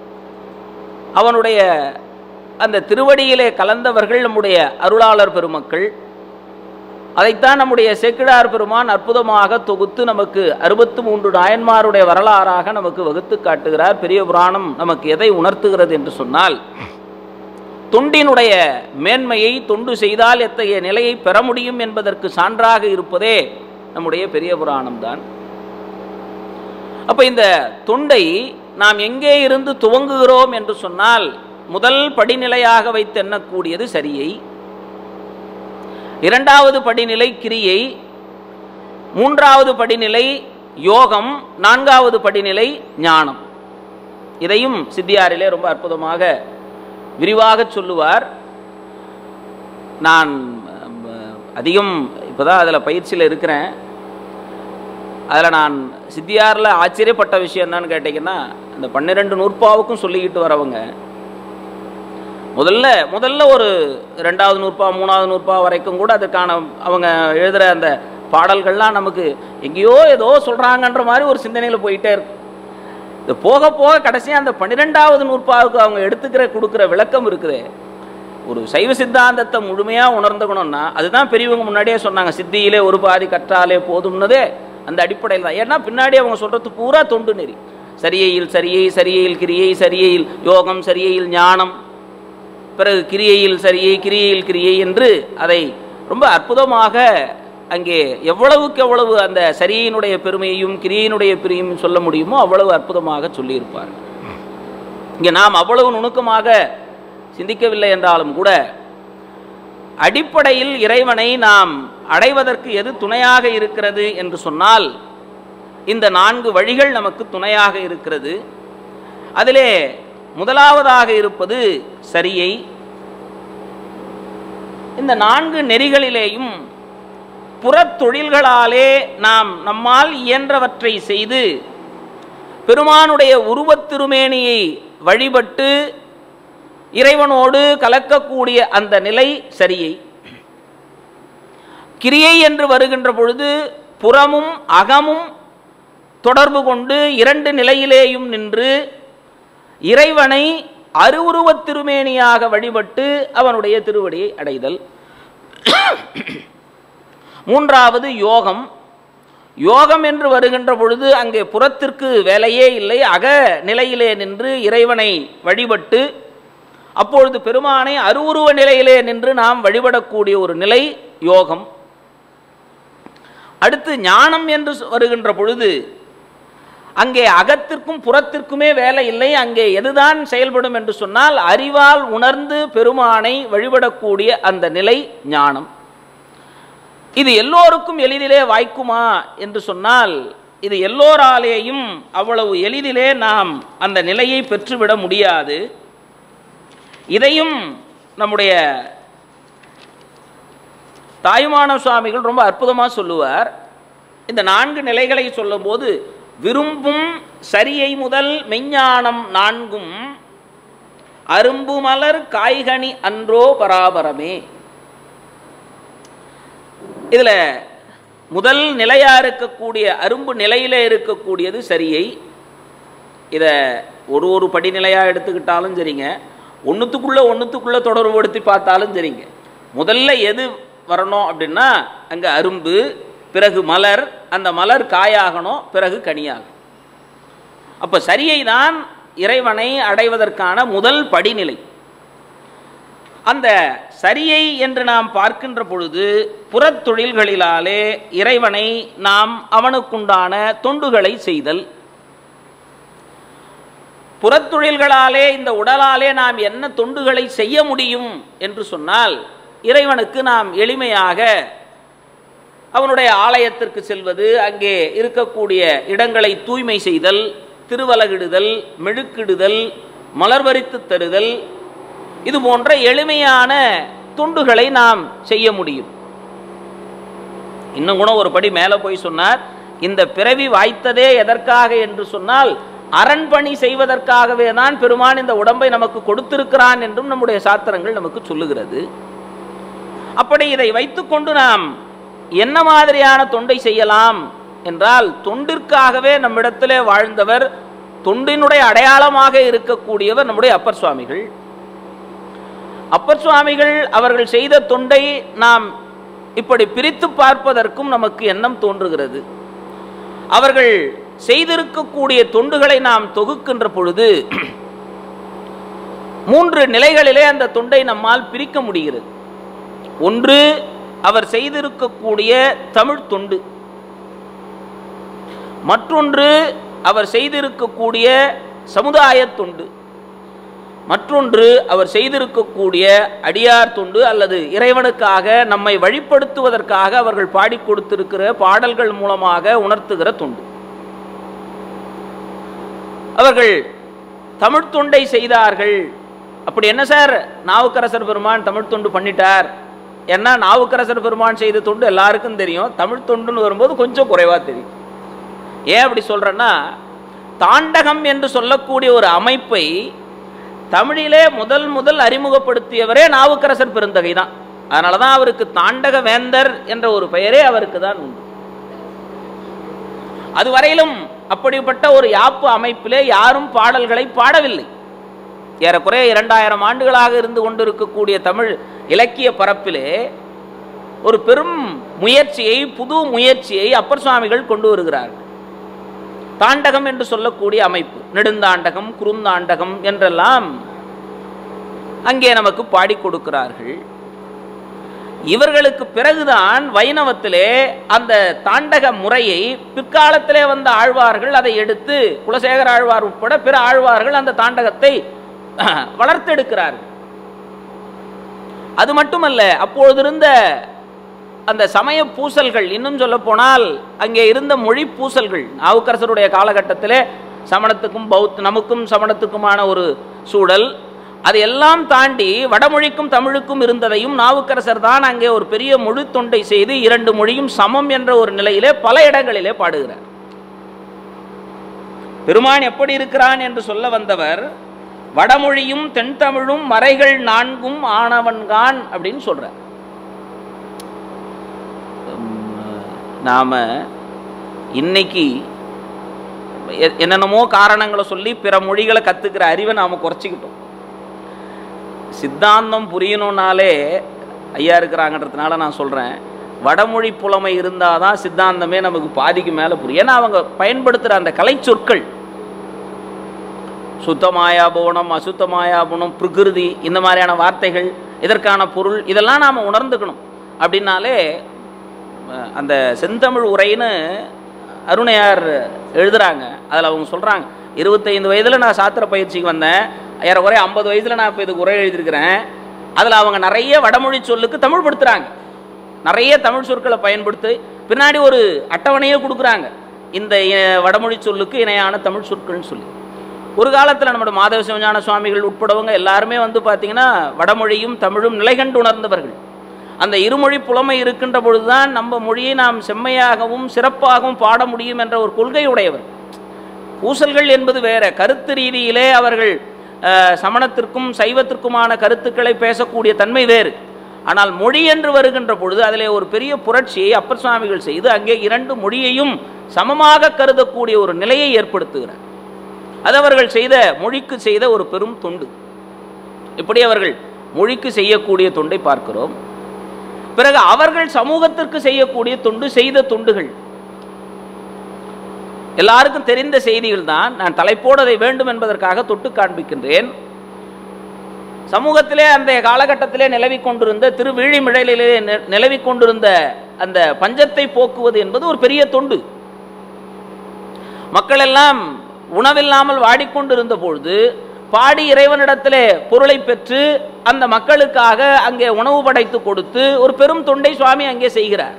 அவனுடைய அந்த திருவடியிலே கலந்தவர்கள் நம்முடைய அருளாளர் பெருமக்கள் அதைத்தான் நம்முடைய சேக்கிழார் பெருமான் அற்புதமாக தொகுத்து நமக்கு அறுபத்து மூன்று நாயன்மாருடைய வரலாறாக நமக்கு வகுத்து காட்டுகிறார் பெரிய புராணம் நமக்கு எதை உணர்த்துகிறது என்று சொன்னால் தொண்டினுடைய மேன்மையை தொண்டு செய்தால் எத்தகைய நிலையை பெற முடியும் என்பதற்கு சான்றாக இருப்பதே நம்முடைய பெரிய புராணம் தான் அப்ப இந்த தொண்டை நாம் எங்கே இருந்து துவங்குகிறோம் என்று சொன்னால் முதல் படிநிலையாக வைத்து எண்ணக்கூடியது சரியை இரண்டாவது படிநிலை கிரியை மூன்றாவது படிநிலை யோகம் நான்காவது படிநிலை ஞானம் இதையும் சித்தியாரிலே ரொம்ப அற்புதமாக விரிவாக சொல்லுவார் நான் அஹ், அதிகம் இப்போதான் அதில் பயிற்சியில் இருக்கிறேன் அதில் நான் சித்தியாரில் ஆச்சரியப்பட்ட விஷயம் என்னன்னு கேட்டிங்கன்னா இந்த பன்னிரெண்டு நூற்பாவுக்கும் சொல்லிக்கிட்டு வரவங்க முதல்ல முதல்ல ஒரு ரெண்டாவது நூற்பா மூணாவது நூற்பா வரைக்கும் கூட அதுக்கான அவங்க எழுதுகிற அந்த பாடல்கள்லாம் நமக்கு எங்கேயோ ஏதோ சொல்கிறாங்கன்ற மாதிரி ஒரு சிந்தனையில் போயிட்டே இருக்கும் இது போக போக கடைசியாக அந்த பன்னிரெண்டாவது நூற்பாவுக்கு அவங்க எடுத்துக்கிற கொடுக்குற விளக்கம் இருக்குதே ஒரு சைவ சித்தாந்தத்தை முழுமையாக உணர்ந்துக்கணும்னா அதுதான் பெரியவங்க முன்னாடியே சொன்னாங்க சித்தியிலே ஒரு பாதி கற்றாலே போதும்னதே அந்த அடிப்படையில் தான் ஏன்னா பின்னாடி அவங்க சொல்கிறது பூரா தொண்டு நெறி சரியையில் சரியை சரியையில் கிரியை சரியையில் யோகம் சரியையில் ஞானம் பிறகு கிரியையில் சரியை கிரியையில் கிரியை என்று அதை ரொம்ப அற்புதமாக அங்கே எவ்வளவுக்கு எவ்வளவு அந்த சரியினுடைய பெருமையையும் கிரியையினுடைய பெருமையும் சொல்ல முடியுமோ அவ்வளவு அற்புதமாக சொல்லியிருப்பார் இங்கே நாம் அவ்வளவு நுணுக்கமாக சிந்திக்கவில்லை என்றாலும் கூட அடிப்படையில் இறைவனை நாம் அடைவதற்கு எது துணையாக இருக்கிறது என்று சொன்னால் இந்த நான்கு வழிகள் நமக்கு துணையாக இருக்கிறது அதிலே முதலாவதாக இருப்பது சரியை இந்த நான்கு நெறிகளிலேயும் புறத் தொழில்களாலே நாம் நம்மால் இயன்றவற்றை செய்து பெருமானுடைய உருவத் திருமேனியை வழிபட்டு இறைவனோடு கலக்கக்கூடிய அந்த நிலை சரியை கிரியை என்று வருகின்ற பொழுது புறமும் அகமும் தொடர்பு கொண்டு இரண்டு நிலையிலேயும் நின்று இறைவனை அருவுருவத் திருமேனியாக வழிபட்டு அவனுடைய திருவடியை அடைதல் மூன்றாவது யோகம் யோகம் என்று வருகின்ற பொழுது அங்கே புறத்திற்கு வேலையே இல்லை அக நிலையிலே நின்று இறைவனை வழிபட்டு அப்பொழுது பெருமானை அருவுருவ நிலையிலே நின்று நாம் வழிபடக்கூடிய ஒரு நிலை யோகம் அடுத்து ஞானம் என்று வருகின்ற பொழுது அங்கே அகத்திற்கும் புறத்திற்குமே வேலை இல்லை அங்கே எதுதான் செயல்படும் என்று சொன்னால் அறிவால் உணர்ந்து பெருமானை வழிபடக்கூடிய அந்த நிலை ஞானம் இது எல்லோருக்கும் எளிதிலே வாய்க்குமா என்று சொன்னால் இது எல்லோராலேயும் அவ்வளவு எளிதிலே நாம் அந்த நிலையை பெற்றுவிட முடியாது இதையும் நம்முடைய தாயுமான சுவாமிகள் ரொம்ப அற்புதமாக சொல்லுவார் இந்த நான்கு நிலைகளை சொல்லும்போது விரும்பும் சரியை முதல் மெஞ்ஞானம் நான்கும் அரும்பு மலர் காய்கனி அன்றோ பராபரமே இதில் முதல் நிலையாக இருக்கக்கூடிய அரும்பு நிலையிலே இருக்கக்கூடியது சரியை இதை ஒரு ஒரு படிநிலையாக எடுத்துக்கிட்டாலும் சரிங்க ஒன்றுத்துக்குள்ளே ஒன்றுத்துக்குள்ளே தொடர்புபடுத்தி பார்த்தாலும் சரிங்க முதல்ல எது வரணும் அப்படின்னா அங்கே அரும்பு பிறகு மலர் அந்த மலர் காயாகணும் பிறகு கனியாகணும் அப்போ சரியை தான் இறைவனை அடைவதற்கான முதல் படிநிலை அந்த சரியை என்று நாம் பார்க்கின்ற பொழுது புறத் தொழில்களிலாலே இறைவனை நாம் அவனுக்குண்டான தொண்டுகளை செய்தல் புறத்தொழில்களாலே இந்த உடலாலே நாம் என்ன தொண்டுகளை செய்ய முடியும் என்று சொன்னால் இறைவனுக்கு நாம் எளிமையாக அவனுடைய ஆலயத்திற்கு செல்வது அங்கே இருக்கக்கூடிய இடங்களை தூய்மை செய்தல் திருவலகிடுதல் மெழுக்கிடுதல் மலர்வரித்து தருதல் இது போன்ற எளிமையான தொண்டுகளை நாம் செய்ய முடியும் இன்னும் கூட ஒரு படி மேலே போய் சொன்னார் இந்த பிறவி வாய்த்ததே எதற்காக என்று சொன்னால் அரண்பணி செய்வதற்காகவே தான் பெருமான் இந்த உடம்பை நமக்கு கொடுத்திருக்கிறான் என்றும் நம்முடைய சாத்திரங்கள் நமக்கு சொல்லுகிறது அப்படி இதை வைத்துக்கொண்டு நாம் என்ன மாதிரியான தொண்டை செய்யலாம் என்றால் தொண்டிற்காகவே நம்மிடத்திலே வாழ்ந்தவர் தொண்டினுடைய அடையாளமாக இருக்கக்கூடியவர் நம்முடைய அப்பர் சுவாமிகள் அப்பர் சுவாமிகள் அவர்கள் செய்த தொண்டை நாம் இப்படி பிரித்து பார்ப்பதற்கும் நமக்கு எண்ணம் தோன்றுகிறது அவர்கள் செய்திருக்கக்கூடிய தொண்டுகளை நாம் தொகுக்கின்ற பொழுது மூன்று நிலைகளிலே அந்த தொண்டை நம்மால் பிரிக்க முடிகிறது ஒன்று அவர் செய்திருக்கக்கூடிய தமிழ் தொண்டு மற்றொன்று அவர் செய்திருக்கக்கூடிய சமுதாய தொண்டு மற்றொன்று அவர் செய்திருக்கக்கூடிய அடியார் தொண்டு அல்லது இறைவனுக்காக நம்மை வழிப்படுத்துவதற்காக அவர்கள் பாடிக் கொடுத்திருக்கிற பாடல்கள் மூலமாக உணர்த்துகிற தொண்டு அவர்கள் தமிழ் தொண்டை செய்தார்கள் அப்படி என்ன சார் நாவுக்கரசர் பெருமான் தமிழ் தொண்டு பண்ணிட்டார் ஏன்னா நாவுக்கரசர் பெருமான் செய்த தொண்டு எல்லாருக்கும் தெரியும் தமிழ் தொண்டுன்னு வரும்போது கொஞ்சம் குறைவாக தெரியும் ஏன் அப்படி சொல்கிறேன்னா தாண்டகம் என்று சொல்லக்கூடிய ஒரு அமைப்பை தமிழிலே முதல் முதல் அறிமுகப்படுத்தியவரே நாவுக்கரசர் பெருந்தகை தான் அதனால தான் அவருக்கு தாண்டக வேந்தர் என்ற ஒரு பெயரே அவருக்கு தான் உண்டு அதுவரையிலும் அப்படிப்பட்ட ஒரு யாப்பு அமைப்பிலே யாரும் பாடல்களை பாடவில்லை ஏறக்குறைய இரண்டாயிரம் ஆண்டுகளாக இருந்து கொண்டிருக்கக்கூடிய தமிழ் இலக்கிய பரப்பிலே ஒரு பெரும் முயற்சியை புது முயற்சியை அப்பர் சுவாமிகள் கொண்டு வருகிறார்கள் தாண்டகம் என்று சொல்லக்கூடிய அமைப்பு நெடுந்தாண்டகம் குறுந்தாண்டகம் என்றெல்லாம் அங்கே நமக்கு பாடிக் கொடுக்கிறார்கள் இவர்களுக்கு பிறகுதான் வைணவத்திலே அந்த தாண்டக முறையை பிற்காலத்திலே வந்த ஆழ்வார்கள் அதை எடுத்து குலசேகர ஆழ்வார் உட்பட பிற ஆழ்வார்கள் அந்த தாண்டகத்தை வளர்த்தெடுக்கிறார்கள் அது மட்டுமல்ல அப்பொழுது இருந்த அந்த சமய பூசல்கள் இன்னும் சொல்ல போனால் அங்கே இருந்த மொழி பூசல்கள் நாவுக்கரசருடைய காலகட்டத்திலே சமணத்துக்கும் பௌத்த நமக்கும் சமணத்துக்குமான ஒரு சூழல் அது எல்லாம் தாண்டி வடமொழிக்கும் தமிழுக்கும் இருந்ததையும் நாவுக்கரசர் தான் அங்கே ஒரு பெரிய மொழி தொண்டை செய்து இரண்டு மொழியும் சமம் என்ற ஒரு நிலையிலே பல இடங்களிலே பாடுகிறார் பெருமான் எப்படி இருக்கிறான் என்று சொல்ல வந்தவர் வடமொழியும் தென்தமிழும் மறைகள் நான்கும் ஆனவன்கான் அப்படின்னு சொல்றார் நாம இன்னைக்கு எ- என்னென்னமோ காரணங்களை சொல்லி பிற மொழிகளை கத்துக்கிற அறிவை நாம குறைச்சிக்கிட்டோம் சித்தாந்தம் புரியணும்னாலே ஐயா இருக்கிறாங்கன்றதுனால நான் சொல்றேன் வடமொழி புலமை இருந்தால் தான் சித்தாந்தமே நமக்கு பாதிக்கு மேலே புரியும் ஏன்னா அவங்க பயன்படுத்துகிற அந்த கலை சொற்கள் சுத்தமாயாபோனம் அசுத்தமாயாபோனம் பிரகிருதி இந்த மாதிரியான வார்த்தைகள் இதற்கான பொருள் இதெல்லாம் நாம் உணர்ந்துக்கணும் அப்படின்னாலே அஹ், அந்த செந்தமிழ் உரைன்னு அருணையார் எழுதுறாங்க அதில் அவங்க சொல்கிறாங்க இருபத்தைந்து வயதில் நான் சாத்திர பயிற்சிக்கு வந்தேன் ஏறக்குறைய ஐம்பது வயதில் நான் இப்போ இதுக்கு உரை எழுதியிருக்கிறேன் அதில் அவங்க நிறைய வடமொழி சொல்லுக்கு தமிழ் படுத்துகிறாங்க நிறைய தமிழ் சொற்களை பயன்படுத்தி பின்னாடி ஒரு அட்டவணையே கொடுக்குறாங்க இந்த இ- வடமொழி சொல்லுக்கு இணையான தமிழ் சொற்கள்னு சொல்லி ஒரு காலத்தில் நம்முடைய மாதவ சிவஞான சுவாமிகள் உட்படவங்க எல்லாருமே வந்து பார்த்தீங்கன்னா வடமொழியும் தமிழும் நிலைகண்டு உணர்ந்தவர்கள் அந்த இருமொழி புலமை இருக்கின்ற பொழுதுதான் நம்ம மொழியை நாம் செம்மையாகவும் சிறப்பாகவும் பாட முடியும் என்ற ஒரு கொள்கை உடையவர் பூசல்கள் என்பது வேற கருத்து ரீதியிலே அவர்கள் அஹ், சமணத்திற்கும் சைவத்திற்குமான கருத்துக்களை பேசக்கூடிய தன்மை வேறு ஆனால் மொழி என்று வருகின்ற பொழுது அதிலே ஒரு பெரிய புரட்சியை அப்பர் சுவாமிகள் செய்து அங்கே இரண்டு மொழியையும் சமமாக கருதக்கூடிய ஒரு நிலையை ஏற்படுத்துகிறார் அது அவர்கள் செய்த மொழிக்கு செய்த ஒரு பெரும் தொண்டு இப்படி அவர்கள் மொழிக்கு செய்யக்கூடிய தொண்டை பார்க்கிறோம் பிறகு அவர்கள் சமூகத்திற்கு செய்யக்கூடிய தொண்டு செய்த தொண்டுகள் எல்லாருக்கும் தெரிந்த செய்திகள் தான் நான் தலைப்போடு அதை வேண்டும் என்பதற்காக தொட்டு காண்பிக்கின்றேன் சமூகத்திலே அந்த காலகட்டத்திலே நிலவி கொண்டிருந்த திருவிழிமிழலிலே நி- நிலவி கொண்டிருந்த அந்த பஞ்சத்தை போக்குவது என்பது ஒரு பெரிய தொண்டு மக்கள் எல்லாம் உணவில்லாமல் வாடிக்கொண்டிருந்த பொழுது பாடி இறைவனிடத்திலே பொருளை பெற்று அந்த மக்களுக்காக அங்கே உணவு படைத்து கொடுத்து ஒரு பெரும் தொண்டை சுவாமி அங்கே செய்கிறார்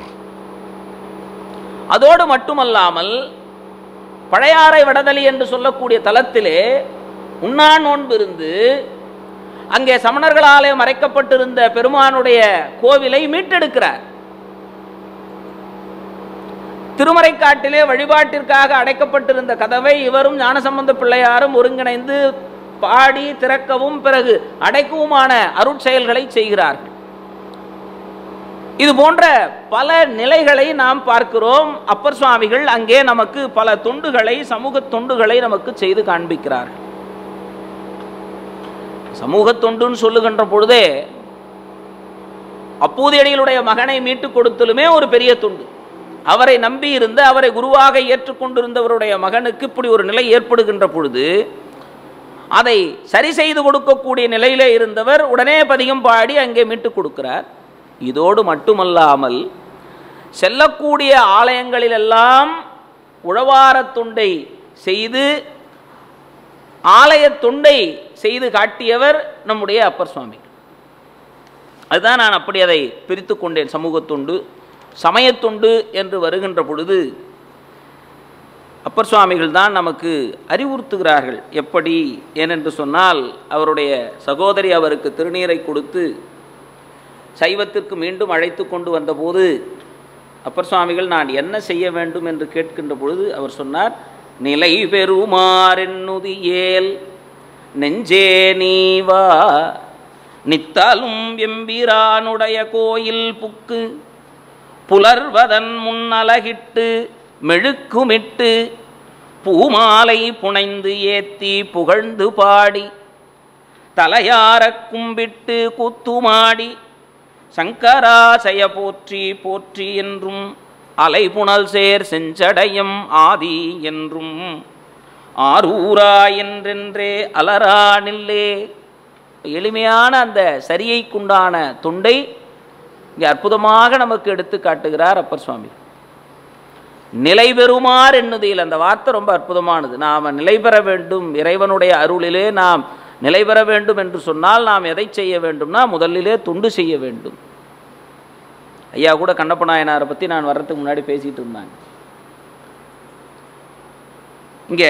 அதோடு மட்டுமல்லாமல் பழையாறை வடதளி என்று சொல்லக்கூடிய தலத்திலே உண்ணா நோன்பு இருந்து அங்கே சமணர்களாலே மறைக்கப்பட்டிருந்த பெருமானுடைய கோவிலை மீட்டெடுக்கிறார் திருமறைக்காட்டிலே வழிபாட்டிற்காக அடைக்கப்பட்டிருந்த கதவை இவரும் ஞானசம்பந்த பிள்ளையாரும் ஒருங்கிணைந்து பாடி திறக்கவும் பிறகு அடைக்கவுமான அருட்செயல்களை செய்கிறார்கள் இது போன்ற பல நிலைகளை நாம் பார்க்கிறோம் அப்பர் சுவாமிகள் அங்கே நமக்கு பல தொண்டுகளை சமூக தொண்டுகளை நமக்கு செய்து காண்பிக்கிறார்கள் சமூக தொண்டுன்னு சொல்லுகின்ற பொழுதே அப்பூதியடிகளுடைய மகனை மீட்டு கொடுத்தலுமே ஒரு பெரிய தொண்டு அவரை நம்பி இருந்த அவரை குருவாக ஏற்றுக்கொண்டிருந்தவருடைய மகனுக்கு இப்படி ஒரு நிலை ஏற்படுகின்ற பொழுது அதை சரி செய்து கொடுக்கக்கூடிய நிலையிலே இருந்தவர் உடனே பதிகம் பாடி அங்கே மீட்டு கொடுக்கிறார் இதோடு மட்டுமல்லாமல் செல்லக்கூடிய ஆலயங்களிலெல்லாம் உழவாரத் தொண்டை செய்து ஆலயத் தொண்டை செய்து காட்டியவர் நம்முடைய அப்பர் சுவாமி அதுதான் நான் அப்படி அதை பிரித்து கொண்டேன் சமூகத் தொண்டு சமயத்தொண்டு என்று வருகின்ற பொழுது அப்பர் சுவாமிகள் தான் நமக்கு அறிவுறுத்துகிறார்கள் எப்படி ஏனென்று சொன்னால் அவருடைய சகோதரி அவருக்கு திருநீரை கொடுத்து சைவத்திற்கு மீண்டும் அழைத்து கொண்டு வந்தபோது அப்பர் சுவாமிகள் நான் என்ன செய்ய வேண்டும் என்று கேட்கின்ற பொழுது அவர் சொன்னார் நிலை பெறுமாறென்னுதியேல் நெஞ்சே நீவா நித்தாலும் எம்பிரானுடைய கோயில் புக்கு புலர்வதன் முன்னலகிட்டு மெழுக்குமிட்டு பூமாலை புனைந்து ஏத்தி புகழ்ந்து பாடி தலையாரக் கும்பிட்டு கூத்துமாடி சங்கராசய போற்றி போற்றி என்றும் அலைபுணல் சேர் செஞ்சடையம் ஆதி என்றும் ஆரூரா என்றென்றே அலரா நில்லே எளிமையான அந்த சரியைக்குண்டான தொண்டை இங்கே அற்புதமாக நமக்கு எடுத்து காட்டுகிறார் அப்பர் சுவாமி நிலை பெறுமாறு எண்ணுதில் அந்த வார்த்தை ரொம்ப அற்புதமானது நாம் நிலை பெற வேண்டும் இறைவனுடைய அருளிலே நாம் நிலை பெற வேண்டும் என்று சொன்னால் நாம் எதை செய்ய வேண்டும்னா முதலிலே தொண்டு செய்ய வேண்டும் ஐயா கூட கண்ணப்ப நாயனாரை பற்றி நான் வர்றதுக்கு முன்னாடி பேசிகிட்டு இருந்தாங்க இங்கே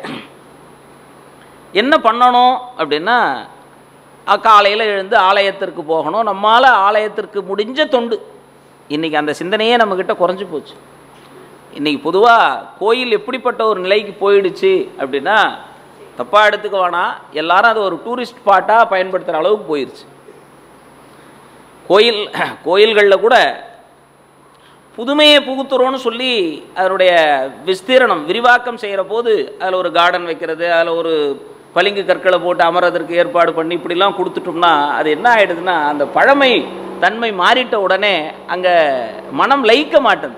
என்ன பண்ணணும் அப்படின்னா காலையில் எழுந்து ஆலயத்திற்கு போகணும் நம்மால் ஆலயத்திற்கு முடிஞ்ச தொண்டு இன்றைக்கி அந்த சிந்தனையே நம்மக்கிட்ட குறைஞ்சி போச்சு இன்றைக்கி பொதுவாக கோயில் எப்படிப்பட்ட ஒரு நிலைக்கு போயிடுச்சு அப்படின்னா தப்பாக எடுத்துக்க வேணாம் எல்லாரும் அது ஒரு டூரிஸ்ட் ஸ்பாட்டாக பயன்படுத்துகிற அளவுக்கு போயிடுச்சு கோயில் கோயில்களில் கூட புதுமையை புகுத்துறோன்னு சொல்லி அதனுடைய விஸ்தீரணம் விரிவாக்கம் செய்கிற போது அதில் ஒரு கார்டன் வைக்கிறது அதில் ஒரு பளிங்கு கற்களை போட்டு அமர்றதற்கு ஏற்பாடு பண்ணி இப்படிலாம் கொடுத்துட்டோம்னா அது என்ன ஆகிடுதுன்னா அந்த பழமை தன்மை மாறிட்ட உடனே அங்கே மனம் லயிக்க மாட்டது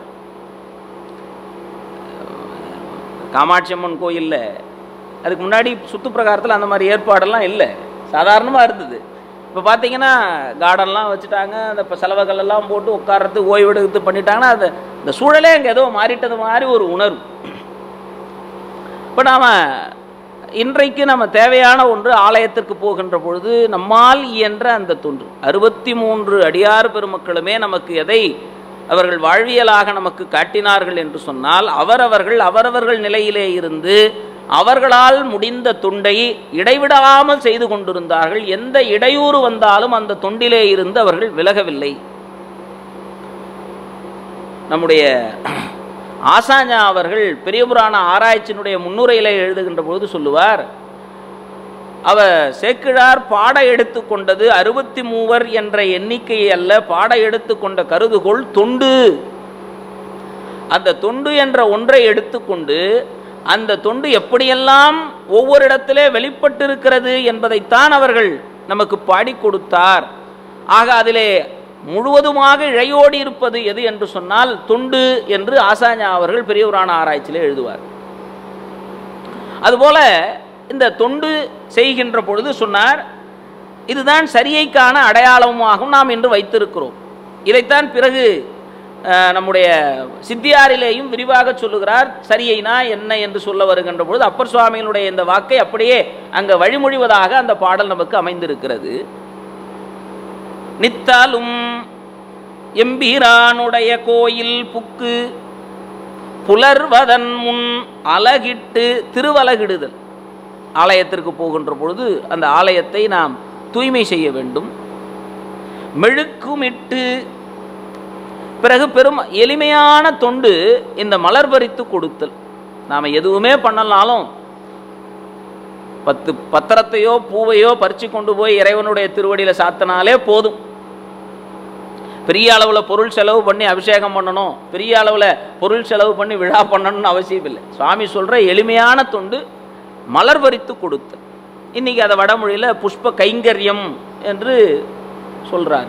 காமாட்சி அம்மன் கோயிலில் அதுக்கு முன்னாடி சுத்து பிரகாரத்தில் அந்த மாதிரி ஏற்பாடெல்லாம் இல்லை சாதாரணமாக இருந்தது இப்போ பார்த்தீங்கன்னா கார்டன்லாம் வச்சுட்டாங்க அந்த இப்போ செலவுகள் எல்லாம் போட்டு உட்கார்றது ஓய்வெடுத்து பண்ணிட்டாங்கன்னா அது இந்த சூழலே அங்கே ஏதோ மாறிட்டது மாதிரி ஒரு உணர்வு இப்போ நாம் இன்றைக்கு நம்ம தேவையான ஒன்று ஆலயத்திற்கு போகின்ற பொழுது நம்மால் இயன்ற அந்த தொன்று அறுபத்தி மூன்று அடியார் பெருமக்களுமே நமக்கு எதை அவர்கள் வாழ்வியலாக நமக்கு காட்டினார்கள் என்று சொன்னால் அவரவர்கள் அவரவர்கள் நிலையிலே இருந்து அவர்களால் முடிந்த தொண்டை இடைவிடாமல் செய்து கொண்டிருந்தார்கள் எந்த இடையூறு வந்தாலும் அந்த தொண்டிலே இருந்து அவர்கள் விலகவில்லை நம்முடைய ஆசாஞ்சா அவர்கள் பெரிய புராண ஆராய்ச்சியினுடைய முன்னுரையில எழுதுகின்ற பொழுது சொல்லுவார் அவ சேக்கிழார் பாட எடுத்துக்கொண்டது அறுபத்தி மூவர் என்ற எண்ணிக்கை அல்ல பாட எடுத்துக்கொண்ட கருதுகோள் தொண்டு அந்த தொண்டு என்ற ஒன்றை எடுத்துக்கொண்டு அந்த தொண்டு எப்படியெல்லாம் ஒவ்வொரு இடத்திலே வெளிப்பட்டிருக்கிறது என்பதைத்தான் அவர்கள் நமக்கு பாடி கொடுத்தார் ஆக அதிலே முழுவதுமாக இழையோடி இருப்பது எது என்று சொன்னால் தொண்டு என்று ஆசாஞா அவர்கள் பெரியவரான ஆராய்ச்சியிலே எழுதுவார் அதுபோல இந்த தொண்டு செய்கின்ற பொழுது சொன்னார் இதுதான் சரியைக்கான அடையாளமாகவும் நாம் இன்று வைத்திருக்கிறோம் இதைத்தான் பிறகு அஹ், நம்முடைய சித்தியாரிலேயும் விரிவாக சொல்லுகிறார் சரியைனா என்ன என்று சொல்ல வருகின்ற பொழுது அப்பர் சுவாமிகளுடைய இந்த வாக்கை அப்படியே அங்கே வழிமொழிவதாக அந்த பாடல் நமக்கு அமைந்திருக்கிறது நித்தாலும் எம்பீரானுடைய கோயில் புக்கு புலர்வதன் முன் அலகிட்டு திருவலகிடுதல் ஆலயத்திற்கு போகின்ற பொழுது அந்த ஆலயத்தை நாம் தூய்மை செய்ய வேண்டும் மெழுக்குமிட்டு பிறகு பெரும் எளிமையான தொண்டு இந்த மலர் பறித்து கொடுத்தல் நாம் எதுவுமே பண்ணலாலும் பத்து பத்திரத்தையோ பூவையோ பறித்து கொண்டு போய் இறைவனுடைய திருவடியில் சாத்தினாலே போதும் பெரிய அளவில் பொருள் செலவு பண்ணி அபிஷேகம் பண்ணணும் பெரிய அளவில் பொருள் செலவு பண்ணி விழா பண்ணணும்னு அவசியம் இல்லை சுவாமி சொல்கிற எளிமையான தொண்டு மலர் பறித்து கொடுத்து இன்னைக்கு அதை வடமொழியில் புஷ்ப கைங்கரியம் என்று சொல்கிறார்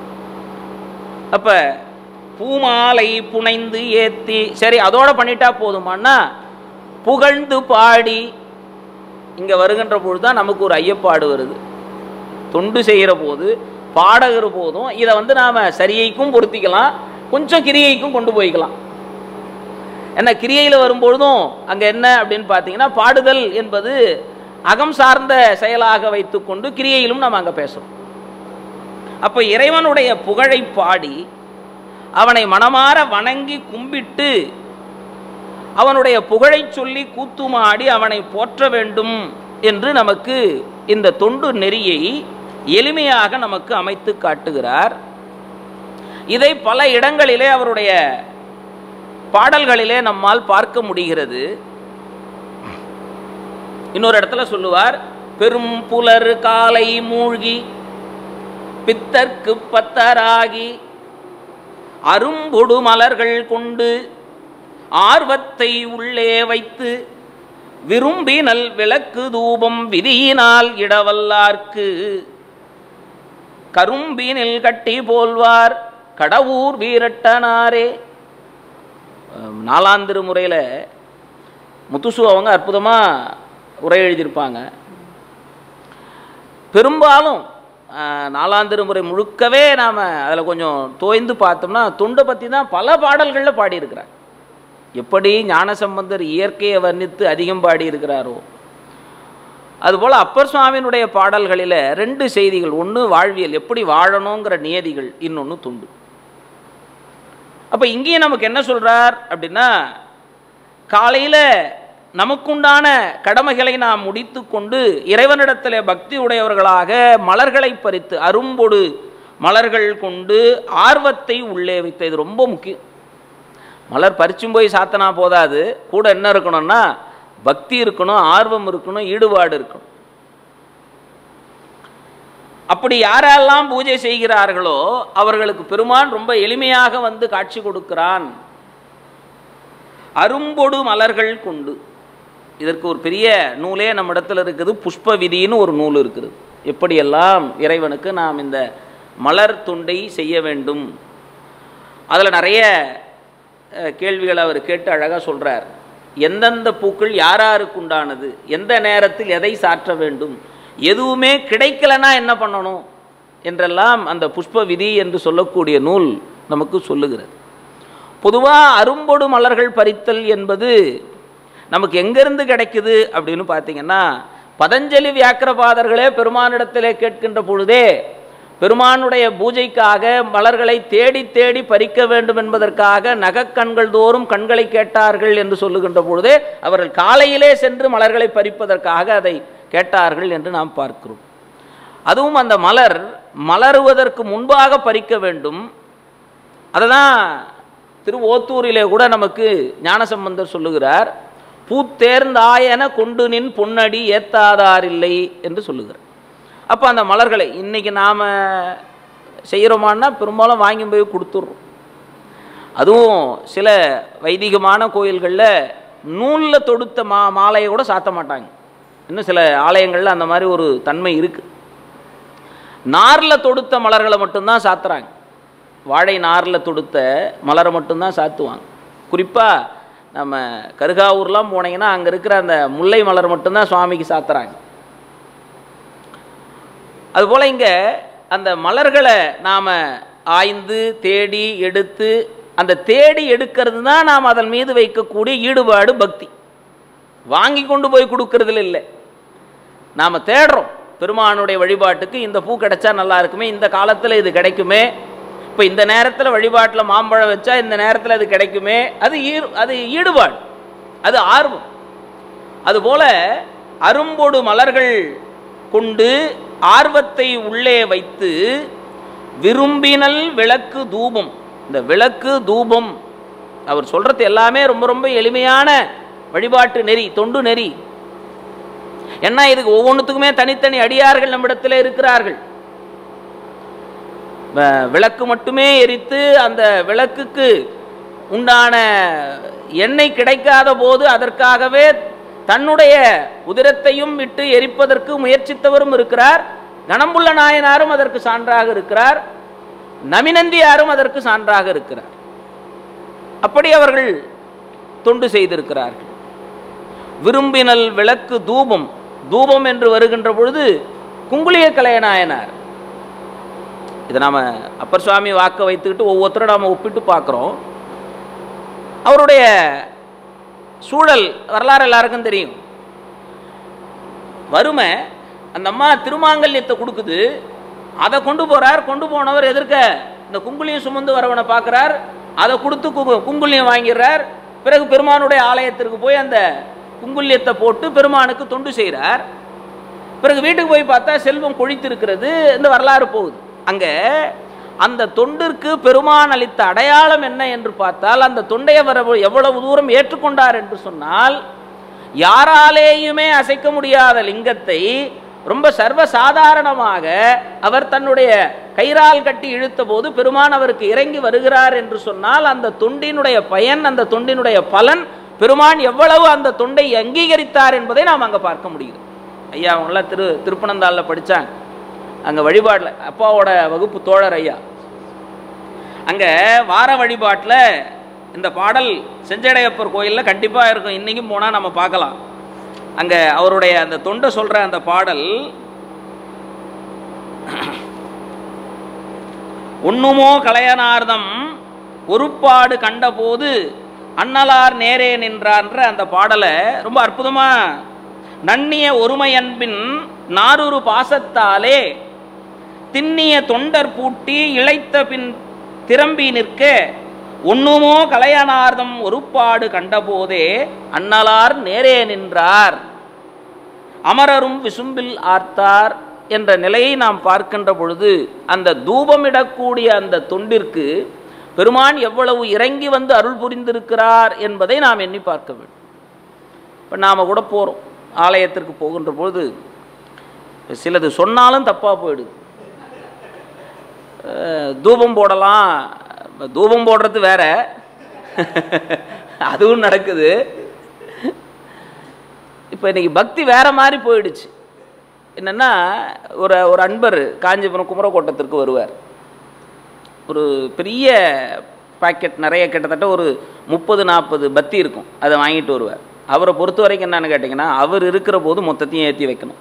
அப்போ பூமாலை புனைந்து ஏத்தி சரி அதோட பண்ணிட்டா போதுமான்னா புகழ்ந்து பாடி இங்கே வருகின்ற பொழுது தான் நமக்கு ஒரு ஐயப்பாடு வருது தொண்டு செய்கிற போது பாடகிற போதும் இதை வந்து நாம் சரியைக்கும் பொருத்திக்கலாம் கொஞ்சம் கிரியைக்கும் கொண்டு போய்க்கலாம் ஏன்னா கிரியையில் வரும்பொழுதும் அங்கே என்ன அப்படின்னு பார்த்தீங்கன்னா பாடுதல் என்பது அகம் சார்ந்த செயலாக வைத்துக்கொண்டு கிரியையிலும் நாம் அங்கே பேசுகிறோம் அப்போ இறைவனுடைய புகழை பாடி அவனை மனமாற வணங்கி கும்பிட்டு அவனுடைய புகழை சொல்லி கூத்துமாடி அவனை போற்ற வேண்டும் என்று நமக்கு இந்த தொண்டு நெறியை எளிமையாக நமக்கு அமைத்து காட்டுகிறார் இதை பல இடங்களிலே அவருடைய பாடல்களிலே நம்மால் பார்க்க முடிகிறது இன்னொரு இடத்துல சொல்லுவார் பெரும் புலர் காலை மூழ்கி பித்தர்க்கு பத்தராகி அரும்பொடு மலர்கள் கொண்டு ஆர்வத்தை உள்ளே வைத்து விரும்பினல் விளக்கு தூபம் விதியினால் இடவல்லார்க்கு கரும்பினில் கட்டி போல்வார் கடவுர் வீரட்டனாரே அஹ் நாலாந்திரு முறையில் முத்துசு அவங்க அற்புதமாக உரை எழுதியிருப்பாங்க பெரும்பாலும் ஆஹ், நாலாம் திருமுறை முழுக்கவே நாம் அதில் கொஞ்சம் தோய்ந்து பார்த்தோம்னா தொண்டை பற்றி தான் பல பாடல்களில் பாடியிருக்கிறார் எப்படி ஞானசம்பந்தர் இயற்கையை வர்ணித்து அதிகம் பாடியிருக்கிறாரோ அதுபோல் அப்பர் சுவாமியினுடைய பாடல்களில் ரெண்டு செய்திகள் ஒன்று வாழ்வியல் எப்படி வாழணுங்கிற நியதிகள் இன்னொன்று துண்டு அப்போ இங்கேயும் நமக்கு என்ன சொல்றார் அப்படின்னா காலையில் நமக்குண்டான கடமைகளை நாம் முடித்து கொண்டு இறைவனிடத்தில் பக்தி உடையவர்களாக மலர்களை பறித்து அரும்பொடு மலர்கள் கொண்டு ஆர்வத்தை உள்ளே வைத்த இது ரொம்ப முக்கியம் மலர் பறிச்சும் போய் சாத்தனா போதாது கூட என்ன இருக்கணும்னா பக்தி இருக்கணும் ஆர்வம் இருக்கணும் ஈடுபாடு இருக்கணும் அப்படி யாரெல்லாம் பூஜை செய்கிறார்களோ அவர்களுக்கு பெருமான் ரொம்ப எளிமையாக வந்து காட்சி கொடுக்கிறான் அரும்பொடு மலர்கள் கொண்டு இதற்கு ஒரு பெரிய நூலே நம்ம இடத்துல இருக்குது புஷ்ப விதின்னு ஒரு நூல் இருக்குது எப்படியெல்லாம் இறைவனுக்கு நாம் இந்த மலர் துண்டை செய்ய வேண்டும் அதில் நிறைய அஹ், கேள்விகளை அவர் கேட்டு அழகாக சொல்கிறார் எந்தெந்த பூக்கள் யாராருக்கு உண்டானது எந்த நேரத்தில் எதை சாற்ற வேண்டும் எதுவுமே கிடைக்கலனா என்ன பண்ணணும் என்றெல்லாம் அந்த புஷ்ப விதி என்று சொல்லக்கூடிய நூல் நமக்கு சொல்லுகிறது பொதுவாக அரும்பொடு மலர்கள் பறித்தல் என்பது நமக்கு எங்கேருந்து கிடைக்குது அப்படின்னு பார்த்தீங்கன்னா பதஞ்சலி வியாக்கிரபாதர்களே பெருமானிடத்திலே கேட்கின்ற பொழுதே பெருமானுடைய பூஜைக்காக மலர்களை தேடி தேடி பறிக்க வேண்டும் என்பதற்காக நகக்கண்கள் தோறும் கண்களை கேட்டார்கள் என்று சொல்லுகின்ற பொழுதே அவர்கள் காலையிலே சென்று மலர்களை பறிப்பதற்காக அதை கேட்டார்கள் என்று நாம் பார்க்கிறோம் அதுவும் அந்த மலர் மலருவதற்கு முன்பாக பறிக்க வேண்டும் அதை தான் திரு ஓத்தூரிலே கூட நமக்கு ஞானசம்பந்தர் சொல்லுகிறார் பூத்தேர்ந்தாயன கொண்டு நின் பொன்னடி ஏத்தாதாரில்லை என்று சொல்லுகிறார் அப்போ அந்த மலர்களை இன்னைக்கு நாம் செய்கிறோமான்னா பெரும்பாலும் வாங்கி போய் கொடுத்துட்றோம் அதுவும் சில வைதிகமான கோயில்களில் நூலில் தொடுத்த மா மாலையை கூட சாத்த மாட்டாங்க இன்னும் சில ஆலயங்களில் அந்த மாதிரி ஒரு தன்மை இருக்குது நாரில் தொடுத்த மலர்களை மட்டும்தான் சாத்துறாங்க வாழை நாரில் தொடுத்த மலரை மட்டும்தான் சாத்துவாங்க குறிப்பாக நம்ம கருகாவூர்லாம் போனீங்கன்னா அங்கே இருக்கிற அந்த முல்லை மலர் மட்டும்தான் சுவாமிக்கு சாத்துறாங்க அதுபோல் இங்கே அந்த மலர்களை நாம் ஆய்ந்து தேடி எடுத்து அந்த தேடி எடுக்கிறது தான் நாம் அதன் மீது வைக்கக்கூடிய ஈடுபாடு பக்தி வாங்கி கொண்டு போய் கொடுக்கறதுல இல்லை நாம் தேடுறோம் பெருமானுடைய வழிபாட்டுக்கு இந்த பூ கிடைச்சா நல்லா இருக்குமே இந்த காலத்தில் இது கிடைக்குமே இப்போ இந்த நேரத்தில் வழிபாட்டில் மாம்பழம் வச்சா இந்த நேரத்தில் அது கிடைக்குமே அது ஈர் அது ஈடுபாடு அது ஆர்வம் அதுபோல அரும்பொடு மலர்கள் கொண்டு ஆர்வத்தை உள்ளே வைத்து விரும்பினல் விளக்கு தூபம் இந்த விளக்கு தூபம் அவர் சொல்றது எல்லாமே ரொம்ப ரொம்ப எளிமையான வழிபாட்டு நெறி தொண்டு நெறி என்ன இதுக்கு ஒவ்வொன்றுத்துக்குமே தனித்தனி அடியார்கள் நம்மிடத்தில் இருக்கிறார்கள் வ- விளக்கு மட்டுமே எரித்து அந்த விளக்குக்கு உண்டான எண்ணெய் கிடைக்காத போது அதற்காகவே தன்னுடைய உதிரத்தையும் விட்டு எரிப்பதற்கு முயற்சித்தவரும் இருக்கிறார் கணம்புள்ள நாயனாரும் அதற்கு சான்றாக இருக்கிறார் நமினந்தியாரும் அதற்கு சான்றாக இருக்கிறார் அப்படி அவர்கள் தொண்டு செய்திருக்கிறார்கள் விரும்பினல் விளக்கு தூபம் தூபம் என்று வருகின்ற பொழுது குங்குளிய கலையநாயனார் இதை நாம் அப்பர் சுவாமி வாக்க வைத்துக்கிட்டு ஒவ்வொருத்தரும் நாம் ஒப்பிட்டு பார்க்குறோம் அவருடைய சூழல் வரலாறு எல்லாருக்கும் தெரியும் வறுமை அந்த அம்மா திருமாங்கல்யத்தை கொடுக்குது அதை கொண்டு போறார் கொண்டு போனவர் எதிர்க்க இந்த குங்குளியம் சுமந்து வரவனை பார்க்குறார் அதை கொடுத்து கு- குங்குளியம் வாங்கிடுறார் பிறகு பெருமானுடைய ஆலயத்திற்கு போய் அந்த குங்குளியத்தை போட்டு பெருமானுக்கு தொண்டு செய்கிறார் பிறகு வீட்டுக்கு போய் பார்த்தா செல்வம் கொழித்திருக்கிறது இந்த வரலாறு போகுது அங்கே அந்த தொண்டிற்கு பெருமான் அளித்த அடையாளம் என்ன என்று பார்த்தால் அந்த தொண்டைய வர எவ்வளவு தூரம் ஏற்றுக்கொண்டார் என்று சொன்னால் யாராலேயுமே அசைக்க முடியாத லிங்கத்தை ரொம்ப சர்வ சாதாரணமாக அவர் தன்னுடைய கயிறால் கட்டி இழுத்த போது பெருமான் அவருக்கு இறங்கி வருகிறார் என்று சொன்னால் அந்த தொண்டினுடைய பயன் அந்த தொண்டினுடைய பலன் பெருமான் எவ்வளவு அந்த தொண்டை அங்கீகரித்தார் என்பதை நாம் அங்கே பார்க்க முடியுது ஐயா அவங்களாம் திரு திருப்பனந்தாளில் படித்தாங்க அங்கே வழிபாடில் அப்பாவோட வகுப்பு தோழர் ஐயா அங்கே வார வழிபாட்டில் இந்த பாடல் செஞ்சடையப்பர் கோயிலில் கண்டிப்பாக இருக்கும் இன்றைக்கும் போனால் நம்ம பார்க்கலாம் அங்கே அவருடைய அந்த தொண்டை சொல்கிற அந்த பாடல் உண்ணுமோ கலையனார்தம் ஒருப்பாடு கண்டபோது அண்ணலார் நேரே நின்றான்ற அந்த பாடலை ரொம்ப அற்புதமா நன்னிய ஒருமை அன்பின் நாரூறு பாசத்தாலே திண்ணிய தொண்டர் பூட்டி இழைத்த பின் திரும்பி நிற்க ஒண்ணுமோ கலையனார்தம் ஒருப்பாடு கண்டபோதே அண்ணலார் நேரே நின்றார் அமரரும் விசும்பில் ஆர்த்தார் என்ற நிலையை நாம் பார்க்கின்ற பொழுது அந்த தூபமிடக்கூடிய அந்த தொண்டிற்கு பெருமான் எவ்வளவு இறங்கி வந்து அருள் புரிந்திருக்கிறார் என்பதை நாம் எண்ணி பார்க்க வேண்டும் இப்போ நாம் கூட போகிறோம் ஆலயத்திற்கு போகின்ற பொழுது சிலது சொன்னாலும் தப்பாக போயிடுது அஹ், தூபம் போடலாம் தூபம் போடுறது வேற அதுவும் நடக்குது இப்போ இன்னைக்கு பக்தி வேற மாதிரி போயிடுச்சு என்னென்னா ஒரு ஒரு அன்பர் காஞ்சிபுரம் குமரக்கோட்டத்திற்கு வருவார் ஒரு பெரிய பாக்கெட் நிறைய கிட்டத்தட்ட ஒரு முப்பது நாற்பது பத்தி இருக்கும் அதை வாங்கிட்டு வருவார் அவரை பொறுத்த வரைக்கும் என்னன்னு கேட்டிங்கன்னா அவர் இருக்கிற போது மொத்தத்தையும் ஏற்றி வைக்கணும்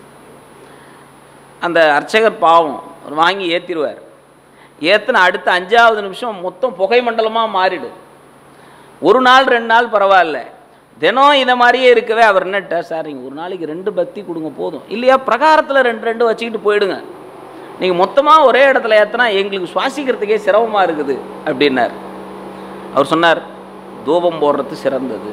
அந்த அர்ச்சகர் பாவம் அவர் வாங்கி ஏற்றிடுவார் ஏற்றின அடுத்த அஞ்சாவது நிமிஷம் மொத்தம் புகை மண்டலமாக மாறிடும் ஒரு நாள் ரெண்டு நாள் பரவாயில்ல தினம் இதை மாதிரியே இருக்கவே அவர் என்னட்ட சார் நீங்கள் ஒரு நாளைக்கு ரெண்டு பக்தி கொடுங்க போதும் இல்லையா பிரகாரத்தில் ரெண்டு ரெண்டு வச்சுக்கிட்டு போயிடுங்க நீங்கள் மொத்தமாக ஒரே இடத்துல ஏற்றினா எங்களுக்கு சுவாசிக்கிறதுக்கே சிரமமாக இருக்குது அப்படின்னார் அவர் சொன்னார் தூபம் போடுறது சிறந்தது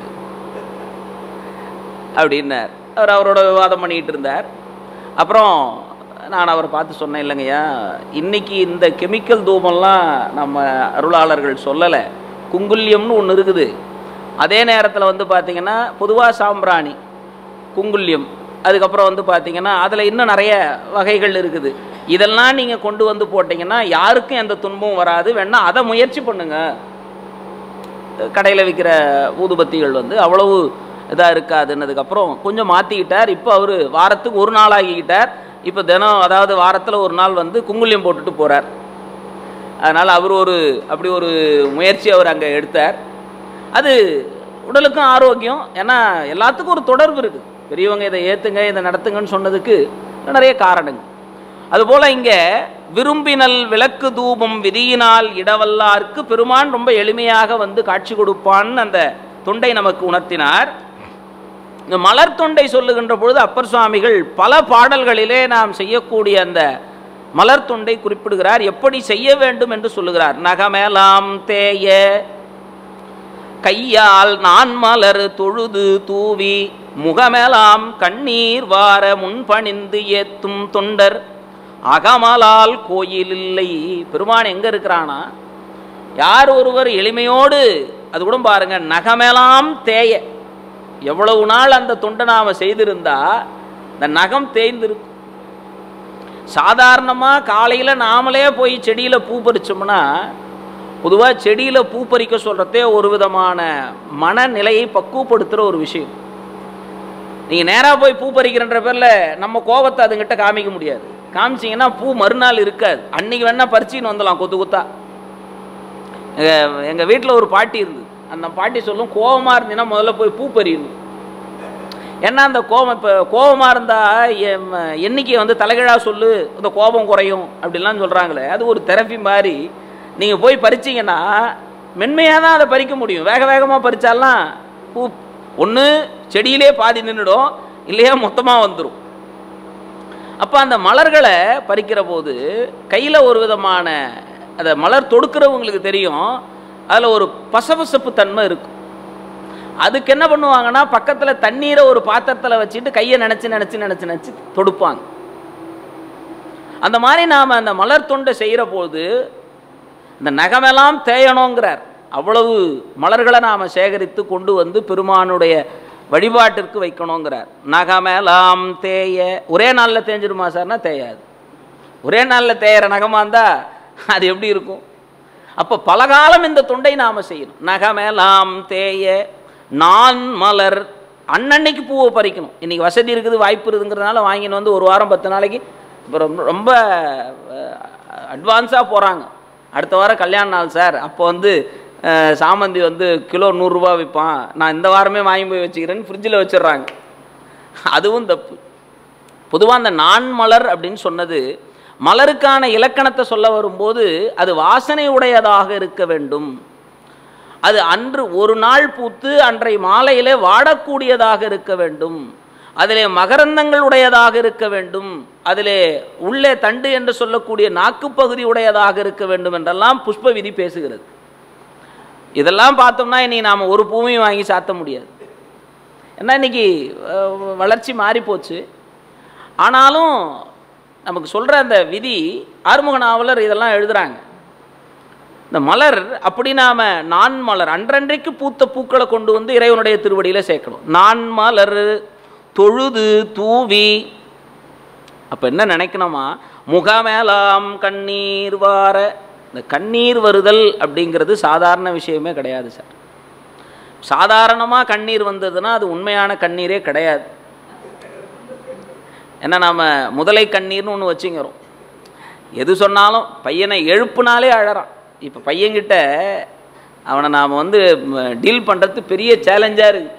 அப்படின்னார் அவர் அவரோட விவாதம் பண்ணிக்கிட்டு இருந்தார் அப்புறம் நான் அவரை பார்த்து சொன்னேன் இல்லைங்கய்யா இன்னைக்கு இந்த கெமிக்கல் தூபம்லாம் நம்ம அருளாளர்கள் சொல்லலை குங்குல்யம்னு ஒன்று இருக்குது அதே நேரத்தில் வந்து பார்த்தீங்கன்னா பொதுவாக சாம்பிராணி குங்குல்யம் அதுக்கப்புறம் வந்து பார்த்தீங்கன்னா அதில் இன்னும் நிறைய வகைகள் இருக்குது இதெல்லாம் நீங்கள் கொண்டு வந்து போட்டிங்கன்னா யாருக்கும் எந்த துன்பமும் வராது வேணா அதை முயற்சி பண்ணுங்க கடையில் விற்கிற ஊதுபத்திகள் வந்து அவ்வளவு இதாக இருக்காதுன்னதுக்கப்புறம் கொஞ்சம் மாற்றிக்கிட்டார் இப்போ அவர் வாரத்துக்கு ஒரு நாள் ஆகிக்கிட்டார் இப்போ தினம் அதாவது வாரத்தில் ஒரு நாள் வந்து குங்குலியம் போட்டுட்டு போகிறார் அதனால் அவர் ஒரு அப்படி ஒரு முயற்சி அவர் அங்கே எடுத்தார் அது உடலுக்கும் ஆரோக்கியம் ஏன்னா எல்லாத்துக்கும் ஒரு தொடர்பு இருக்குது பெரியவங்க இதை ஏற்றுங்க இதை நடத்துங்கன்னு சொன்னதுக்கு நிறைய காரணங்கள் அதுபோல் இங்கே விரும்பினல் விளக்கு தூபம் விதியினால் இடவல்லார்க்கு பெருமான் ரொம்ப எளிமையாக வந்து காட்சி கொடுப்பான்னு அந்த தொண்டை நமக்கு உணர்த்தினார் இந்த மலர் தொண்டை சொல்லுகின்ற பொழுது அப்பர் சுவாமிகள் பல பாடல்களிலே நாம் செய்யக்கூடிய அந்த மலர் தொண்டை குறிப்பிடுகிறார் எப்படி செய்ய வேண்டும் என்று சொல்லுகிறார் நகமேலாம் தேய கையால் நான் மலர் தொழுது தூவி முகமெலாம் கண்ணீர் வார முன்பணிந்து ஏத்தும் தொண்டர் அகமலால் கோயில் இல்லை பெருமான் எங்க இருக்கிறானா யார் ஒருவர் எளிமையோடு அது கூட பாருங்க நகமெலாம் தேய எவ்வளவு நாள் அந்த தொண்டை நாம செய்திருந்தா இந்த நகம் தேய்ந்திருக்கும் சாதாரணமாக காலையில் நாமளே போய் செடியில் பூ பறிச்சோம்னா பொதுவாக செடியில் பூ பறிக்க சொல்கிறதே ஒரு விதமான மனநிலையை பக்குவப்படுத்துகிற ஒரு விஷயம் நீங்கள் நேராக போய் பூ பறிக்கிறன்ற பேரில் நம்ம கோபத்தை அதுங்கிட்ட காமிக்க முடியாது காமிச்சிங்கன்னா பூ மறுநாள் இருக்காது அன்னைக்கு வேணால் பறிச்சின்னு வந்துடலாம் கொத்து கொத்தா எங்கள் வீட்டில் ஒரு பாட்டி இருந்தது அந்த பாட்டி சொல்லும் கோபமாக இருந்தீங்கன்னா முதல்ல போய் பூ பறியணும் ஏன்னா அந்த கோபம் இப்போ கோபமாக இருந்தால் எண்ணிக்கை வந்து தலைகீழாக சொல்லு இந்த கோபம் குறையும் அப்படிலாம் சொல்கிறாங்களே அது ஒரு தெரப்பி மாதிரி நீங்கள் போய் பறிச்சீங்கன்னா மென்மையாக தான் அதை பறிக்க முடியும் வேக வேகமாக பறிச்சாலாம் பூ ஒன்று செடியிலே பாதி நின்றுடும் இல்லையா மொத்தமாக வந்துடும் அப்போ அந்த மலர்களை பறிக்கிற போது கையில் ஒரு விதமான அதை மலர் தொடுக்கிறவங்களுக்கு தெரியும் அதில் ஒரு பசபசப்பு தன்மை இருக்கும் அதுக்கு என்ன பண்ணுவாங்கன்னா பக்கத்தில் தண்ணீரை ஒரு பாத்திரத்தில் வச்சுட்டு கையை நினச்சி நினச்சி நினச்சி நினச்சி தொடுப்பாங்க அந்த மாதிரி நாம் அந்த மலர் தொண்டை செய்கிற போது இந்த நகமெல்லாம் தேயணுங்கிறார் அவ்வளவு மலர்களை நாம் சேகரித்து கொண்டு வந்து பெருமானுடைய வழிபாட்டிற்கு வைக்கணுங்கிறார் நகமெல்லாம் தேய ஒரே நாளில் தேஞ்சிருமா சார்னா தேயாது ஒரே நாளில் தேயிற நகமாக இருந்தால் அது எப்படி இருக்கும் அப்போ பலகாலம் இந்த தொண்டை நாம் செய்யணும் நகமெல்லாம் தேய நான் மலர் அன்னன்னைக்கு பூவை பறிக்கணும் இன்றைக்கி வசதி இருக்குது வாய்ப்பு இருக்குதுங்கிறதுனால வாங்கின்னு வந்து ஒரு வாரம் பத்து நாளைக்கு இப்போ ரொம்ப ரொம்ப அட்வான்ஸாக போகிறாங்க அடுத்த வாரம் கல்யாண நாள் சார் அப்போ வந்து அஹ், சாமந்தி வந்து கிலோ நூறுரூவா விற்பான் நான் இந்த வாரமே வாங்கி போய் வச்சுக்கிறேன்னு ஃப்ரிட்ஜில் வச்சிடுறாங்க அதுவும் தப்பு பொதுவாக அந்த நான் மலர் அப்படின்னு சொன்னது மலருக்கான இலக்கணத்தை சொல்ல வரும்போது அது வாசனை உடையதாக இருக்க வேண்டும் அது அன்று ஒரு நாள் பூத்து அன்றை மாலையிலே வாடக்கூடியதாக இருக்க வேண்டும் அதிலே மகரந்தங்கள் உடையதாக இருக்க வேண்டும் அதிலே உள்ளே தண்டு என்று சொல்லக்கூடிய நாக்குப்பகுதி உடையதாக இருக்க வேண்டும் என்றெல்லாம் புஷ்ப விதி பேசுகிறது இதெல்லாம் பார்த்தோம்னா இனி நாம் ஒரு பூவையும் வாங்கி சாத்த முடியாது ஏன்னா இன்னைக்கு அஹ், வளர்ச்சி மாறி போச்சு ஆனாலும் நமக்கு சொல்கிற அந்த விதி ஆறுமுக நாவலர் இதெல்லாம் எழுதுறாங்க இந்த மலர் அப்படி நாம நான் மலர் அன்றன்றைக்கு பூத்த பூக்களை கொண்டு வந்து இறைவனுடைய திருவடியில் சேர்க்கணும் நான் மலர் தொழுது தூவி அப்போ என்ன நினைக்கணுமா முகமேலாம் கண்ணீர் வார இந்த கண்ணீர் வருதல் அப்படிங்கிறது சாதாரண விஷயமே கிடையாது சார் சாதாரணமாக கண்ணீர் வந்ததுன்னா அது உண்மையான கண்ணீரே கிடையாது ஏன்னா நாம் முதலை கண்ணீர்னு ஒன்று வச்சுங்கிறோம் எது சொன்னாலும் பையனை எழுப்புனாலே அழறான் இப்போ பையன்கிட்ட அவனை நாம் வந்து டீல் பண்ணுறது பெரிய சேலஞ்சாக இருக்கு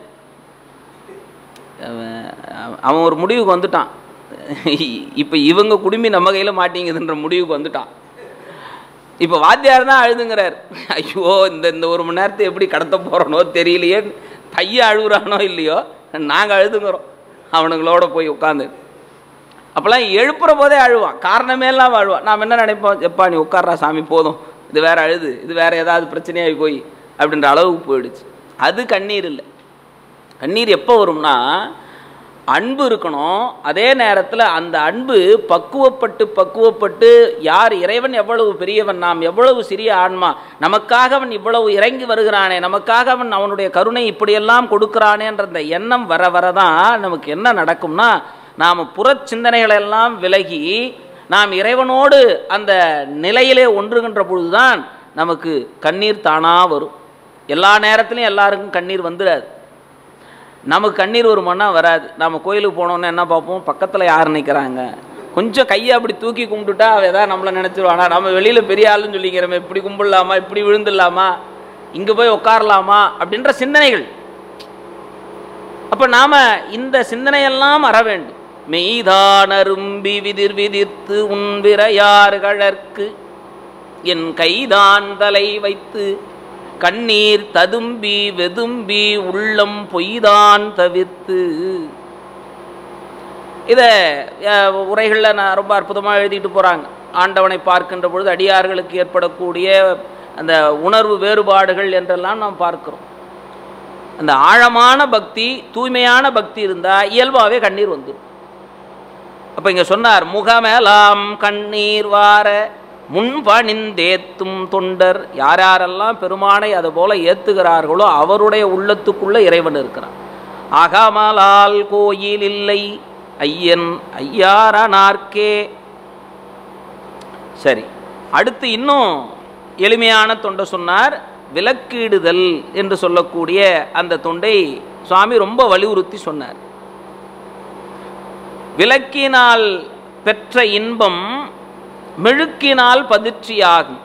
அவன் அவன் ஒரு முடிவுக்கு வந்துட்டான் இப்போ இவங்க குடுமி நம்ம கையில் மாட்டேங்குதுன்ற முடிவுக்கு வந்துட்டான் இப்போ வாத்தியார் தான் அழுதுங்கிறார் ஐயோ இந்த இந்த ஒரு மணி நேரத்தை எப்படி கடத்த போகிறனோ தெரியலையே பையன் அழுகுறானோ இல்லையோ நாங்கள் அழுதுங்கிறோம் அவனுங்களோட போய் உட்காந்து அப்போல்லாம் எழுப்புற போதே அழுவான் காரணமே எல்லாம் அழுவான் நாம் என்ன நினைப்போம் எப்பா நீ உட்கார்றா சாமி போதும் இது வேற அழுது இது வேற ஏதாவது பிரச்சனையாகி போய் அப்படின்ற அளவுக்கு போயிடுச்சு அது கண்ணீர் இல்லை கண்ணீர் எப்போ வரும்னா அன்பு இருக்கணும் அதே நேரத்தில் அந்த அன்பு பக்குவப்பட்டு பக்குவப்பட்டு யார் இறைவன் எவ்வளவு பெரியவன் நாம் எவ்வளவு சிறிய ஆன்மா நமக்காக அவன் இவ்வளவு இறங்கி வருகிறானே நமக்காக அவன் அவனுடைய கருணை இப்படியெல்லாம் கொடுக்கிறானேன்ற அந்த எண்ணம் வர வரதான் நமக்கு என்ன நடக்கும்னா நாம் புற சிந்தனைகளெல்லாம் விலகி நாம் இறைவனோடு அந்த நிலையிலே ஒன்றுகின்ற பொழுதுதான் நமக்கு கண்ணீர் தானாக வரும் எல்லா நேரத்துலையும் எல்லாருக்கும் கண்ணீர் வந்துடாது நமக்கு கண்ணீர் வருமானா வராது நம்ம கோயிலுக்கு போனோன்னே என்ன பார்ப்போம் பக்கத்தில் யார் நிற்கிறாங்க கொஞ்சம் கையை அப்படி தூக்கி கும்பிட்டுட்டா அவ ஏதாவது நம்மளை நினச்சிருவானா நம்ம வெளியில் பெரிய ஆளுன்னு சொல்லிக்கிறோமே இப்படி கும்பிடலாமா இப்படி விழுந்துடலாமா இங்கே போய் உட்காரலாமா அப்படின்ற சிந்தனைகள் அப்போ நாம் இந்த சிந்தனையெல்லாம் அற வேண்டும் மெய்தான் அரும்பி விதிர் விதிர்த்து உன்விரையார் கழற்கு என் கைதான் தலை வைத்து கண்ணீர் ததும்பி வெதும்பி உள்ளம் பொய்தான் தவிர்த்து இதை உரைகளில் நான் ரொம்ப அற்புதமாக எழுதிட்டு போகிறாங்க ஆண்டவனை பார்க்கின்ற பொழுது அடியார்களுக்கு ஏற்படக்கூடிய அந்த உணர்வு வேறுபாடுகள் என்றெல்லாம் நாம் பார்க்கிறோம் அந்த ஆழமான பக்தி தூய்மையான பக்தி இருந்தால் இயல்பாகவே கண்ணீர் வந்துடும் அப்போ இங்கே சொன்னார் முகமேலாம் கண்ணீர் வார முன்பணிந்தேத்தும் தொண்டர் யார் யாரெல்லாம் பெருமானை அதுபோல ஏத்துகிறார்களோ அவருடைய உள்ளத்துக்குள்ள இறைவன் இருக்கிறான் அகமலால் கோயில் இல்லை ஐயன் ஐயாரனார்க்கே சரி அடுத்து இன்னும் எளிமையான தொண்டை சொன்னார் விலக்கீடுதல் என்று சொல்லக்கூடிய அந்த தொண்டை சுவாமி ரொம்ப வலியுறுத்தி சொன்னார் விளக்கினால் பெற்ற இன்பம் மெழுக்கினால் பதிர்ச்சியாகும்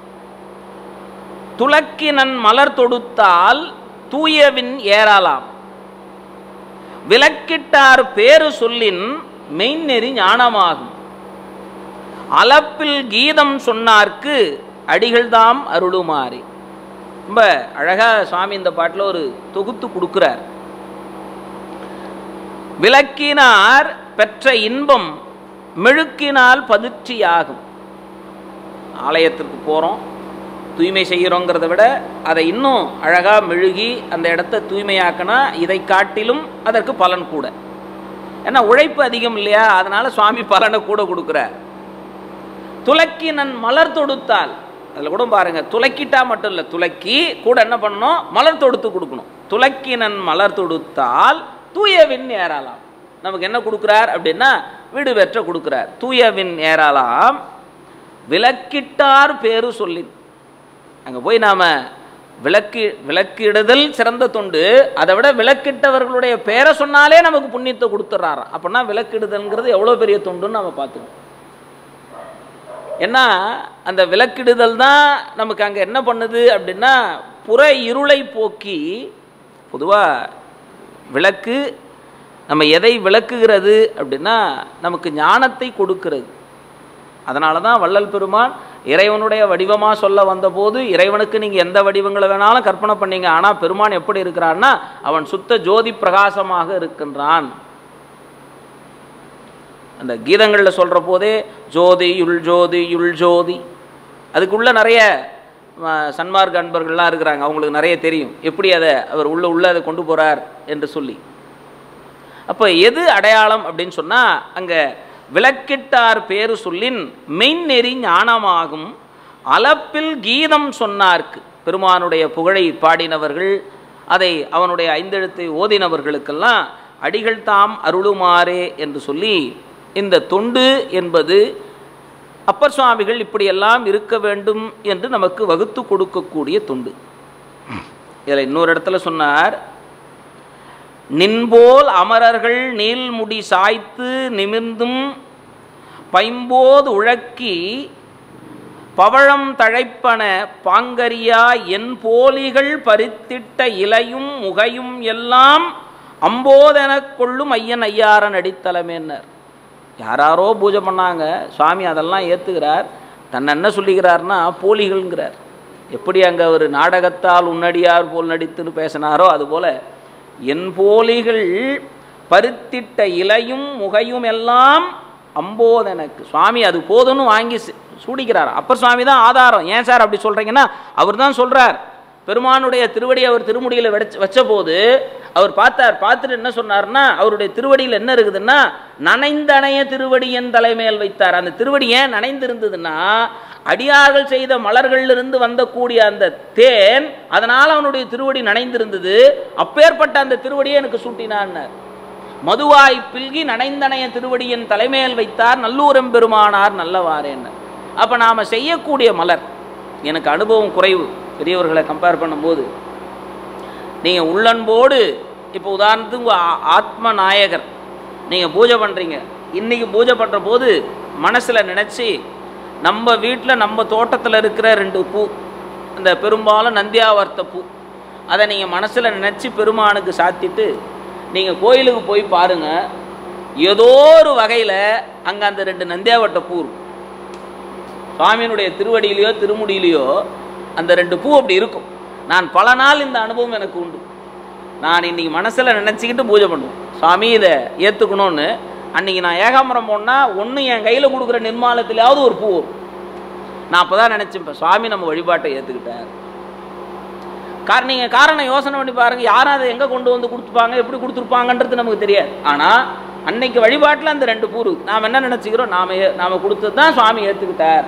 துளக்கினன் மலர் தொடுத்தால் தூயவின் ஏறலாம் விளக்கிட்டார் பேரு சொல்லின் மெய்நெறி ஞானமாகும் அளப்பில் கீதம் சொன்னார்க்கு அடிகள்தாம் அருளுமாறி ரொம்ப அழகா சுவாமி இந்த பாட்டில் ஒரு தொகுத்து கொடுக்கிறார் விளக்கினார் பெற்ற இன்பம் மெழுக்கினால் பதிர்ச்சியாகும் ஆலயத்திற்கு போகிறோம் தூய்மை செய்கிறோங்கிறத விட அதை இன்னும் அழகாக மெழுகி அந்த இடத்த தூய்மையாக்கினா இதை காட்டிலும் அதற்கு பலன் கூட ஏன்னா உழைப்பு அதிகம் இல்லையா அதனால சுவாமி பலனை கூட கொடுக்குறார் துலக்கி நன் மலர் தொடுத்தால் அதில் கூட பாருங்க துலக்கிட்டா மட்டும் இல்லை துலக்கி கூட என்ன பண்ணணும் மலர் தொடுத்து கொடுக்கணும் துலக்கினன் மலர் தொடுத்தால் தூயவின் ஏறலாம் நமக்கு என்ன கொடுக்குறார் அப்படின்னா வீடு பெற்ற கொடுக்குறார் தூயவின் ஏறலாம் விளக்கிட்டார் பேரு சொல்லி அங்கே போய் நாம் விளக்கி விளக்கிடுதல் சிறந்த தொண்டு அதை விட விளக்கிட்டவர்களுடைய பேரை சொன்னாலே நமக்கு புண்ணியத்தை கொடுத்துட்றாராம் அப்படின்னா விளக்கிடுதல்ங்கிறது எவ்வளோ பெரிய தொண்டுன்னு நம்ம பார்த்துக்கணும் ஏன்னா அந்த விளக்கிடுதல் தான் நமக்கு அங்கே என்ன பண்ணுது அப்படின்னா புற இருளை போக்கி பொதுவாக விளக்கு நம்ம எதை விளக்குகிறது அப்படின்னா நமக்கு ஞானத்தை கொடுக்கிறது அதனால தான் வள்ளல் பெருமான் இறைவனுடைய வடிவமாக சொல்ல வந்தபோது இறைவனுக்கு நீங்கள் எந்த வடிவங்களை வேணாலும் கற்பனை பண்ணீங்க ஆனால் பெருமான் எப்படி இருக்கிறான்னா அவன் சுத்த ஜோதி பிரகாசமாக இருக்கின்றான் அந்த கீதங்களில் சொல்கிற போதே ஜோதி யுள் ஜோதி யுள் ஜோதி அதுக்குள்ளே நிறைய அஹ், சன்மார்க்க அன்பர்கள்லாம் இருக்கிறாங்க அவங்களுக்கு நிறைய தெரியும் எப்படி அதை அவர் உள்ள உள்ள அதை கொண்டு போகிறார் என்று சொல்லி அப்போ எது அடையாளம் அப்படின்னு சொன்னால் அங்கே விளக்கிட்டார் பேரு சொல்லின் மெய்நெறி ஞானமாகும் அலப்பில் கீதம் சொன்னார்க்கு பெருமானுடைய புகழை பாடினவர்கள் அதை அவனுடைய ஐந்தெழுத்தை ஓதினவர்களுக்கெல்லாம் அடிகள் தாம் அருளுமாறே என்று சொல்லி இந்த தொண்டு என்பது அப்பர் சுவாமிகள் இப்படியெல்லாம் இருக்க வேண்டும் என்று நமக்கு வகுத்து கொடுக்கக்கூடிய தொண்டு இதில் இன்னொரு இடத்துல சொன்னார் நின்போல் அமரர்கள் நீள்முடி சாய்த்து நிமிர்ந்தும் பைம்போது உழக்கி பவழம் தழைப்பன பாங்கரியா என் போலிகள் பறித்திட்ட இலையும் முகையும் எல்லாம் அம்போதெனக் கொள்ளும் ஐயன் ஐயாரன் அடித்தலமேன்னர் யாராரோ பூஜை பண்ணாங்க சுவாமி அதெல்லாம் ஏற்றுக்கிறார் தன்னை என்ன சொல்லிக்கிறார்னா போலிகள்ங்கிறார் எப்படி அங்கே ஒரு நாடகத்தால் உன்னடியார் போல் நடித்துன்னு பேசினாரோ அதுபோல என் போலிகள் பருத்திட்ட இலையும் முகையும் எல்லாம் அம்போதெனக்கு சுவாமி அது போதும்னு வாங்கி சு- சூடிக்கிறார் அப்பர் சுவாமி தான் ஆதாரம் ஏன் சார் அப்படி சொல்கிறீங்கன்னா அவர் தான் சொல்கிறார் பெருமானுடைய திருவடி அவர் திருமுடியில் வச்ச வச்ச போது அவர் பார்த்தார் பார்த்துட்டு என்ன சொன்னார்னா அவருடைய திருவடியில் என்ன இருக்குதுன்னா நனைந்தணைய திருவடி என் தலைமையில் வைத்தார் அந்த திருவடி ஏன் நனைந்திருந்ததுன்னா அடியார்கள் செய்த மலர்களிலிருந்து வந்தக்கூடிய அந்த தேன் அதனால் அவனுடைய திருவடி நனைந்திருந்தது அப்பேற்பட்ட அந்த திருவடியை எனக்கு சூட்டினார்னார் மதுவாய் பில்கி நனைந்தனைய திருவடியின் தலைமையில் வைத்தார் நல்லூரம் பெருமானார் நல்லவாறேன்னு அப்போ நாம் செய்யக்கூடிய மலர் எனக்கு அனுபவம் குறைவு பெரியவர்களை கம்பேர் பண்ணும்போது நீங்கள் உள்ளன்போடு இப்போ உதாரணத்துக்கு உங்கள் ஆ- ஆத்ம நாயகர் நீங்கள் பூஜை பண்ணுறீங்க இன்றைக்கி பூஜை பண்ணுற போது மனசில் நினச்சி நம்ம வீட்டில் நம்ம தோட்டத்தில் இருக்கிற ரெண்டு பூ இந்த பெரும்பாலும் நந்தியாவர்த்த பூ அதை நீங்கள் மனசில் நினச்சி பெருமானுக்கு சாத்திட்டு நீங்கள் கோயிலுக்கு போய் பாருங்கள் ஏதோ ஒரு வகையில் அங்கே அந்த ரெண்டு நந்தியாவட்ட பூ இருக்கும் சுவாமியினுடைய திருவடியிலையோ திருமுடியிலையோ அந்த ரெண்டு பூ அப்படி இருக்கும் நான் பல நாள் இந்த அனுபவம் எனக்கு உண்டு நான் இன்னைக்கு மனசில் நினச்சிக்கிட்டு பூஜை பண்ணுவேன் சுவாமி இதை ஏற்றுக்கணும்னு அன்னைக்கு நான் ஏகாம்பரம் போனால் ஒன்று என் கையில் கொடுக்குற நிர்மாலத்திலாவது ஒரு பூ வரும் நான் அப்போ தான் நினச்சேன் சுவாமி நம்ம வழிபாட்டை ஏற்றுக்கிட்டார் காரணம் நீங்கள் காரணம் யோசனை பண்ணி பாருங்கள் யாரும் அதை எங்கே கொண்டு வந்து கொடுத்துப்பாங்க எப்படி கொடுத்துருப்பாங்கன்றது நமக்கு தெரியாது ஆனால் அன்னைக்கு வழிபாட்டில் அந்த ரெண்டு பூ இருக்கு. நாம் என்ன நினச்சிக்கிறோம் நாம ஏ- நாம கொடுத்தது தான் சுவாமி ஏற்றுக்கிட்டார்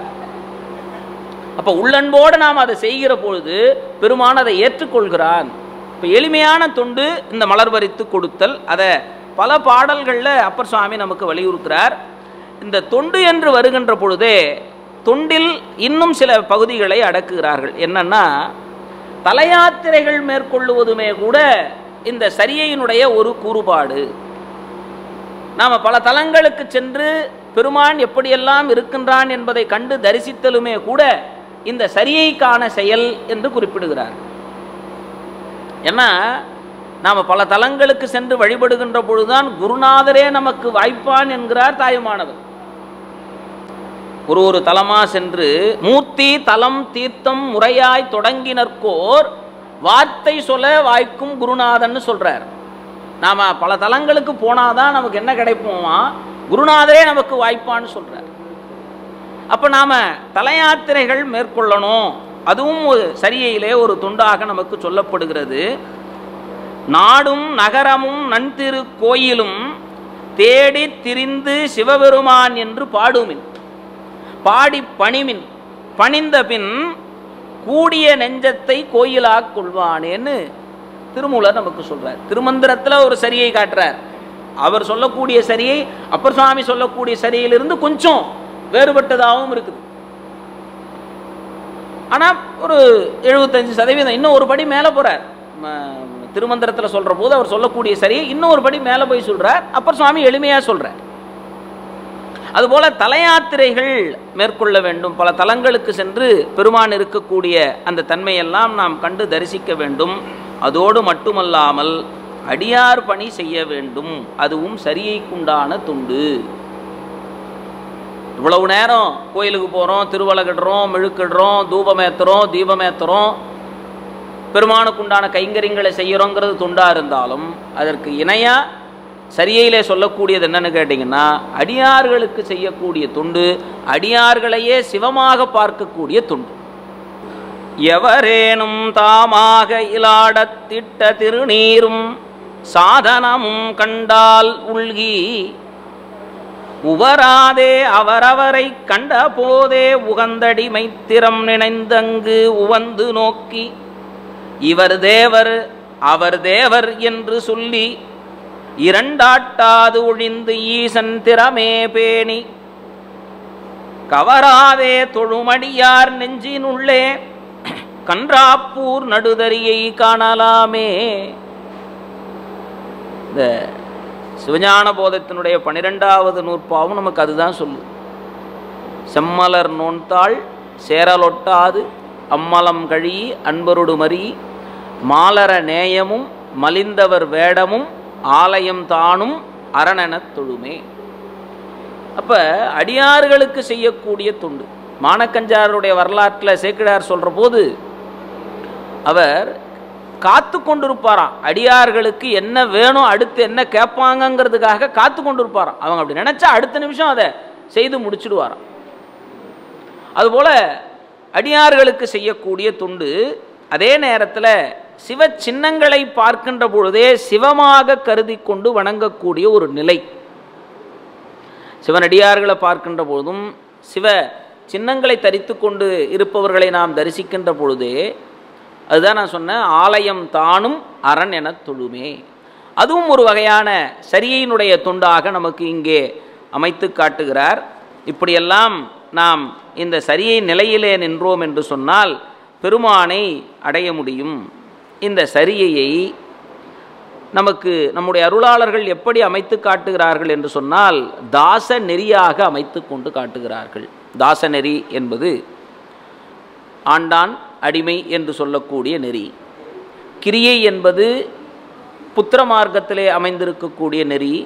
அப்போ உள்ளன்போடு நாம் அதை செய்கிற பொழுது பெருமான் அதை ஏற்றுக்கொள்கிறான் இப்போ எளிமையான தொண்டு இந்த மலர் பறித்து கொடுத்தல் அதை பல பாடல்களில் அப்பர் சுவாமி நமக்கு வலியுறுத்துறார் இந்த தொண்டு என்று வருகின்ற பொழுதே தொண்டில் இன்னும் சில பகுதிகளை அடக்குகிறார்கள் என்னன்னா தலையாத்திரைகள் மேற்கொள்ளுவதுமே கூட இந்த சரியையினுடைய ஒரு கூறுபாடு நாம் பல தலங்களுக்கு சென்று பெருமான் எப்படியெல்லாம் இருக்கின்றான் என்பதை கண்டு தரிசித்தலுமே கூட இந்த சரியைக்கான செயல் என்று குறிப்பிடுகிறார் ஏன்னா நாம் பல தலங்களுக்கு சென்று வழிபடுகின்ற பொழுதுதான் குருநாதரே நமக்கு வாய்ப்பான் என்கிறார் தாயுமானவர் ஒரு ஒரு தலமா சென்று மூர்த்தி தலம் தீர்த்தம் முறையாய் தொடங்கினர்கோர் வார்த்தை சொல்ல வாய்க்கும் குருநாதன்னு சொல்றார் நாம பல தலங்களுக்கு போனாதான் நமக்கு என்ன கிடைப்போமா குருநாதரே நமக்கு வாய்ப்பான்னு சொல்றார் அப்போ நாம் தலையாத்திரைகள் மேற்கொள்ளணும் அதுவும் ஒரு சரியையிலே ஒரு துண்டாக நமக்கு சொல்லப்படுகிறது நாடும் நகரமும் நன்திரு கோயிலும் தேடி திரிந்து சிவபெருமான் என்று பாடுமின் பாடி பணிமின் பணிந்த பின் கூடிய நெஞ்சத்தை கோயிலாக் கொள்வானேன்னு திருமூலர் நமக்கு சொல்றார் திருமந்திரத்தில் ஒரு சரியை காட்டுறார் அவர் சொல்லக்கூடிய சரியை அப்பர் சுவாமி சொல்லக்கூடிய சரியிலிருந்து கொஞ்சம் வேறுபட்டதாகவும் இருக்குது ஆனால் ஒரு எழுபத்தஞ்சு சதவீதம் இன்னும் ஒரு படி மேலே போகிறார் திருமந்திரத்தில் சொல்கிற போது அவர் சொல்லக்கூடிய சரியை இன்னும் ஒரு படி மேலே போய் சொல்கிறார் அப்பர் சுவாமி எளிமையாக சொல்கிறார் அதுபோல தலையாத்திரைகள் மேற்கொள்ள வேண்டும் பல தலங்களுக்கு சென்று பெருமான் இருக்கக்கூடிய அந்த தன்மையெல்லாம் நாம் கண்டு தரிசிக்க வேண்டும் அதோடு மட்டுமல்லாமல் அடியார் பணி செய்ய வேண்டும் அதுவும் சரியைக்குண்டான துண்டு இவ்வளவு நேரம் கோயிலுக்கு போகிறோம் திருவலகிடுறோம் மெழுக்கிடுறோம் தூபமேத்துறோம் தீபமேத்துறோம் பெருமானுக்குண்டான கைங்கரியங்களை செய்கிறோங்கிறது துண்டா இருந்தாலும் அதற்கு இணையாக சரியையிலே சொல்லக்கூடியது என்னன்னு கேட்டிங்கன்னா அடியார்களுக்கு செய்யக்கூடிய துண்டு அடியார்களையே சிவமாக பார்க்கக்கூடிய துண்டு எவரேனும் தாமாக இலாடத்திட்ட திருநீரும் சாதனமும் கண்டால் உள்கி உவராதே அவரவரை கண்ட போதே உகந்தடிமை திறம் நினைந்தங்கு உவந்து நோக்கி இவர் தேவர் அவர் தேவர் என்று சொல்லி இரண்டாட்டாது ஒழிந்து ஈசன் திறமே பேணி கவராதே தொழுமடியார் நெஞ்சினுள்ளே கன்றாப்பூர் நடுதறியை காணலாமே இந்த சிவஞான போதத்தினுடைய பனிரெண்டாவது நூற்பாவும் நமக்கு அதுதான் சொல்லு செம்மலர் நோன்தாள் சேரலொட்டாது அம்மலம் கழி அன்பருடு மறி மாலர நேயமும் மலிந்தவர் வேடமும் ஆலயம் தானும் அரணெனத் தொழுமே அப்போ அடியார்களுக்கு செய்யக்கூடிய தொண்டு மானக்கஞ்சாருடைய வரலாற்றில் சேக்கிடார் சொல்கிற போது அவர் காத்து கொண்டிருப்பாராம் அடியார்களுக்கு என்ன வேணும் அடுத்து என்ன கேட்பாங்கங்கிறதுக்காக காத்து கொண்டிருப்பாராம் அவங்க அப்படி நினச்சா அடுத்த நிமிஷம் அதை செய்து முடிச்சிடுவாராம் அதுபோல் அடியார்களுக்கு செய்யக்கூடிய துண்டு அதே நேரத்தில் சிவ சின்னங்களை பார்க்கின்ற பொழுதே சிவமாக கருதி கொண்டு வணங்கக்கூடிய ஒரு நிலை சிவனடியார்களை பார்க்கின்ற பொழுதும் சிவ சின்னங்களை தரித்து கொண்டு இருப்பவர்களை நாம் தரிசிக்கின்ற பொழுதே அதுதான் நான் சொன்னேன் ஆலயம் தானும் அரண் என தொழுமே அதுவும் ஒரு வகையான சரியையினுடைய துண்டாக நமக்கு இங்கே அமைத்து காட்டுகிறார் இப்படியெல்லாம் நாம் இந்த சரியை நிலையிலே நின்றோம் என்று சொன்னால் பெருமானை அடைய முடியும் இந்த சரியையை நமக்கு நம்முடைய அருளாளர்கள் எப்படி அமைத்து காட்டுகிறார்கள் என்று சொன்னால் தாச நெறியாக அமைத்து கொண்டு காட்டுகிறார்கள் தாச நெறி என்பது ஆண்டான் அடிமை என்று சொல்லக்கூடிய நெறி கிரியை என்பது புத்திர மார்க்கத்திலே அமைந்திருக்கக்கூடிய நெறி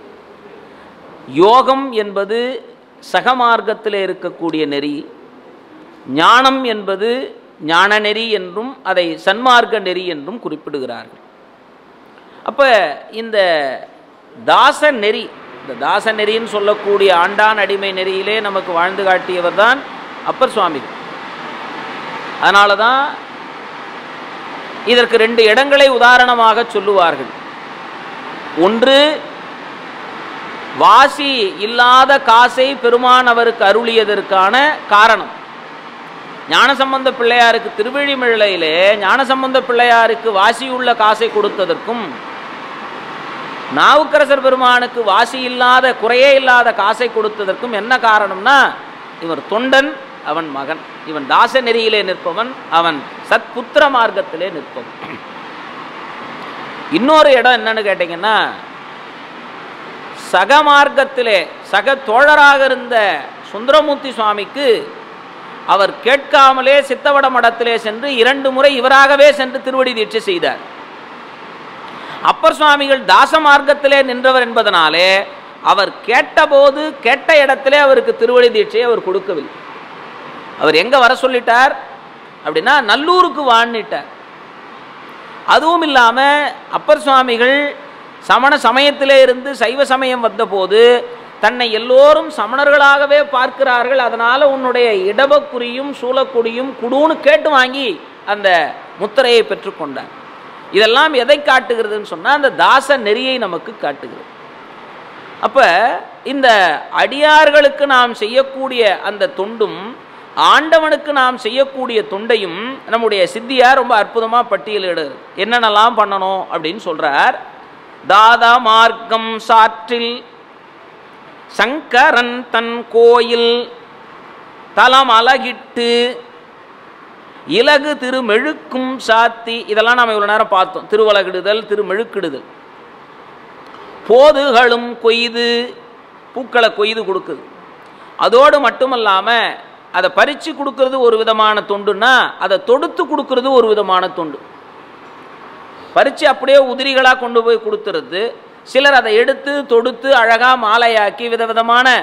யோகம் என்பது சகமார்க்கத்திலே இருக்கக்கூடிய நெறி ஞானம் என்பது ஞான நெறி என்றும் அதை சன்மார்க்க நெறி என்றும் குறிப்பிடுகிறார்கள் அப்போ இந்த தாச நெறி இந்த தாச நெறின்னு சொல்லக்கூடிய ஆண்டான் அடிமை நெறியிலே நமக்கு வாழ்ந்து காட்டியவர் தான் அப்பர் சுவாமிகள் அதனால தான் இதற்கு ரெண்டு இடங்களை உதாரணமாக சொல்லுவார்கள் ஒன்று வாசி இல்லாத காசை பெருமான் அவருக்கு அருளியதற்கான காரணம் ஞானசம்பந்த பிள்ளையாருக்கு திருவழிமிழையிலே ஞானசம்பந்த பிள்ளையாருக்கு வாசியுள்ள காசை கொடுத்ததற்கும் நாவுக்கரசர் பெருமானுக்கு வாசி இல்லாத குறையே இல்லாத காசை கொடுத்ததற்கும் என்ன காரணம்னா இவர் தொண்டன் அவன் மகன் இவன் தாச நெறியிலே நிற்பவன் அவன் சத்புத்திர மார்க்கத்திலே நிற்பவன் இன்னொரு இடம் என்னன்னு கேட்டிங்கன்னா சக மார்க்கத்திலே சக தோழராக இருந்த சுந்தரமூர்த்தி சுவாமிக்கு அவர் கேட்காமலே சித்தவட மடத்திலே சென்று இரண்டு முறை இவராகவே சென்று திருவடி தீட்சை செய்தார் அப்பர் சுவாமிகள் தாச மார்க்கத்திலே நின்றவர் என்பதனாலே அவர் கேட்டபோது கேட்ட இடத்திலே அவருக்கு திருவடி தீட்சையை அவர் கொடுக்கவில்லை அவர் எங்கே வர சொல்லிட்டார் அப்படின்னா நல்லூருக்கு வாழ்நிட்டார் அதுவும் இல்லாமல் அப்பர் சுவாமிகள் சமண சமயத்திலே இருந்து சைவ சமயம் வந்தபோது தன்னை எல்லோரும் சமணர்களாகவே பார்க்கிறார்கள் அதனால் உன்னுடைய இடபக்குறியும் சூலக்குடியும் குடுன்னு கேட்டு வாங்கி அந்த முத்திரையை பெற்றுக்கொண்டார் இதெல்லாம் எதை காட்டுகிறதுன்னு சொன்னால் அந்த தாச நெறியை நமக்கு காட்டுகிறது அப்போ இந்த அடியார்களுக்கு நாம் செய்யக்கூடிய அந்த தொண்டும் ஆண்டவனுக்கு நாம் செய்யக்கூடிய தொண்டையும் நம்முடைய சித்தியார் ரொம்ப அற்புதமாக பட்டியலிடுது என்னென்னலாம் பண்ணணும் அப்படின்னு சொல்கிறார் தாதா மார்க்கம் சாற்றில் சங்கரன் தன் கோயில் தலம் அலகிட்டு இலகு திருமெழுக்கும் சாத்தி இதெல்லாம் நாம் இவ்வளோ நேரம் பார்த்தோம் திருவலகிடுதல் திருமெழுக்கிடுதல் போதுகளும் கொய்து பூக்களை கொய்து கொடுக்குது அதோடு மட்டுமல்லாமல் அதை பறித்து கொடுக்கறது ஒரு விதமான தொண்டுன்னா அதை தொடுத்து கொடுக்கறது ஒரு விதமான தொண்டு பறித்து அப்படியே உதிரிகளாக கொண்டு போய் கொடுத்துறது சிலர் அதை எடுத்து தொடுத்து அழகாக மாலையாக்கி விதவிதமான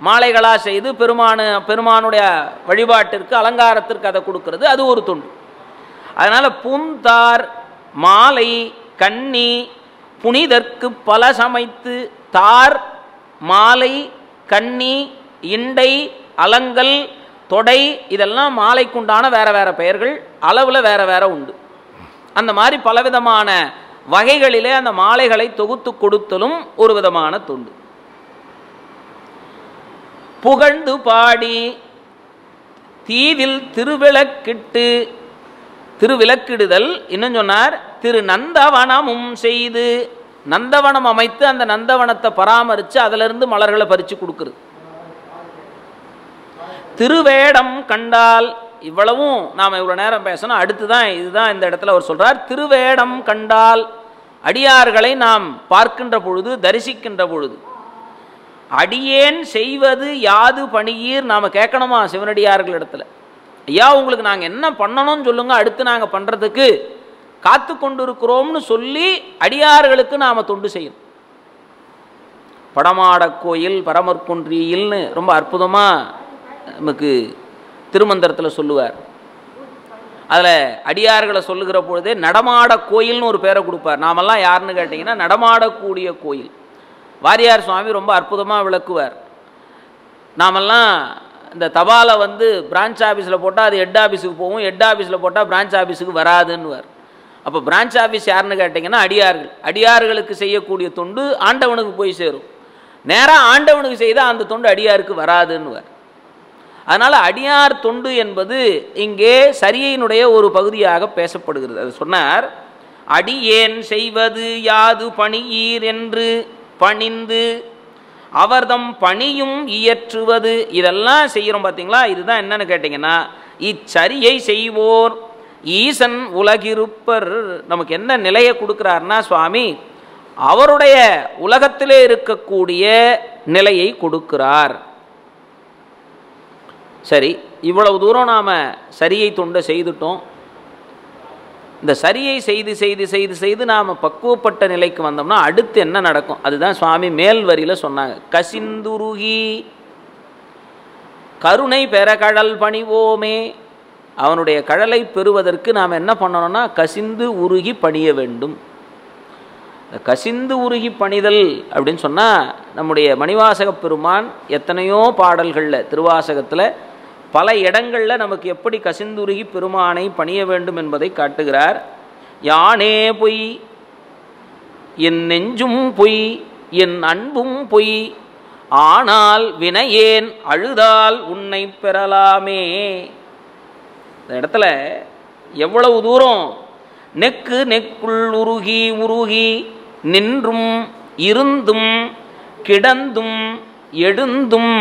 மாலைகளாக செய்து பெருமானு பெருமானுடைய வழிபாட்டிற்கு அலங்காரத்திற்கு அதை கொடுக்கறது அது ஒரு தொண்டு அதனால் பூந்தார் மாலை கன்னி புனிதற்கு பல சமைத்து தார் மாலை கன்னி இண்டை அலங்கல் தொடை இதெல்லாம் மாலைக்குண்டான வேற வேற பெயர்கள் அளவில் வேற வேற உண்டு அந்த மாதிரி பலவிதமான வகைகளிலே அந்த மாலைகளை தொகுத்து கொடுத்தலும் ஒரு விதமான தொண்டு புகழ்ந்து பாடி தீவில் திருவிளக்கிட்டு திருவிளக்கிடுதல் இன்னும் சொன்னார் திரு நந்தவனமும் செய்து நந்தவனம் அமைத்து அந்த நந்தவனத்தை பராமரித்து அதிலிருந்து மலர்களை பறித்து கொடுக்குறது திருவேடம் கண்டால் இவ்வளவும் நாம் இவ்வளோ நேரம் பேசணும் அடுத்து தான் இதுதான் இந்த இடத்துல அவர் சொல்றார் திருவேடம் கண்டால் அடியார்களை நாம் பார்க்கின்ற பொழுது தரிசிக்கின்ற பொழுது அடியேன் செய்வது யாது பணியீர் நாம் கேட்கணுமா சிவனடியார்கள் இடத்துல ஐயா உங்களுக்கு நாங்கள் என்ன பண்ணணும்னு சொல்லுங்க அடுத்து நாங்கள் பண்ணுறதுக்கு காத்து கொண்டு இருக்கிறோம்னு சொல்லி அடியார்களுக்கு நாம் தொண்டு செய்யணும் படமாடக் கோயில் பரமற்குன்றியில்னு ரொம்ப அற்புதமாக நமக்கு திருமந்திரத்தில் சொல்லுவார் அதில் அடியார்களை சொல்லுகிற பொழுதே நடமாட கோயில்னு ஒரு பேரை கொடுப்பார் நாமெல்லாம் யாருன்னு கேட்டிங்கன்னா நடமாடக்கூடிய கோயில் வாரியார் சுவாமி ரொம்ப அற்புதமாக விளக்குவார் நாமெல்லாம் இந்த தபாலை வந்து பிரான்ச் ஆஃபீஸில் போட்டால் அது ஹெட் ஆஃபீஸுக்கு போகும் ஹெட் ஆஃபீஸில் போட்டால் பிரான்ச் ஆஃபீஸுக்கு வராதுன்னுவார் அப்போ பிரான்ச் ஆஃபீஸ் யாருன்னு கேட்டிங்கன்னா அடியார்கள் அடியார்களுக்கு செய்யக்கூடிய தொண்டு ஆண்டவனுக்கு போய் சேரும் நேராக ஆண்டவனுக்கு செய்தால் அந்த தொண்டு அடியாருக்கு வராதுன்னுவார் அதனால் அடியார் தொண்டு என்பது இங்கே சரியையினுடைய ஒரு பகுதியாக பேசப்படுகிறது அது சொன்னார் அடியேன் செய்வது யாது பணியீர் என்று பணிந்து அவர்தம் பணியும் இயற்றுவது இதெல்லாம் செய்கிறோம் பார்த்தீங்களா இதுதான் என்னன்னு கேட்டிங்கன்னா இச்சரியை செய்வோர் ஈசன் உலகிருப்பர் நமக்கு என்ன நிலையை கொடுக்குறாருன்னா சுவாமி அவருடைய உலகத்திலே இருக்கக்கூடிய நிலையை கொடுக்கிறார் சரி இவ்வளவு தூரம் நாம் சரியை தொண்டை செய்துட்டோம் இந்த சரியை செய்து செய்து செய்து செய்து நாம் பக்குவப்பட்ட நிலைக்கு வந்தோம்னா அடுத்து என்ன நடக்கும் அதுதான் சுவாமி மேல் வரியில் சொன்னாங்க கசிந்துருகி கருணை பெற கடல் பணிவோமே அவனுடைய கடலை பெறுவதற்கு நாம் என்ன பண்ணணும்னா கசிந்து உருகி பணிய வேண்டும் இந்த கசிந்து உருகி பணிதல் அப்படின்னு சொன்னால் நம்முடைய மணிவாசக பெருமான் எத்தனையோ பாடல்களில் திருவாசகத்தில் பல இடங்களில் நமக்கு எப்படி கசிந்துருகி பெருமானை பணிய வேண்டும் என்பதை காட்டுகிறார் யானே பொய் என் நெஞ்சும் பொய் என் அன்பும் பொய் ஆனால் வினையேன் அழுதால் உன்னை பெறலாமே இந்த இடத்துல எவ்வளவு தூரம் நெக்கு நெக்குள் உருகி உருகி நின்றும் இருந்தும் கிடந்தும் எழுந்தும்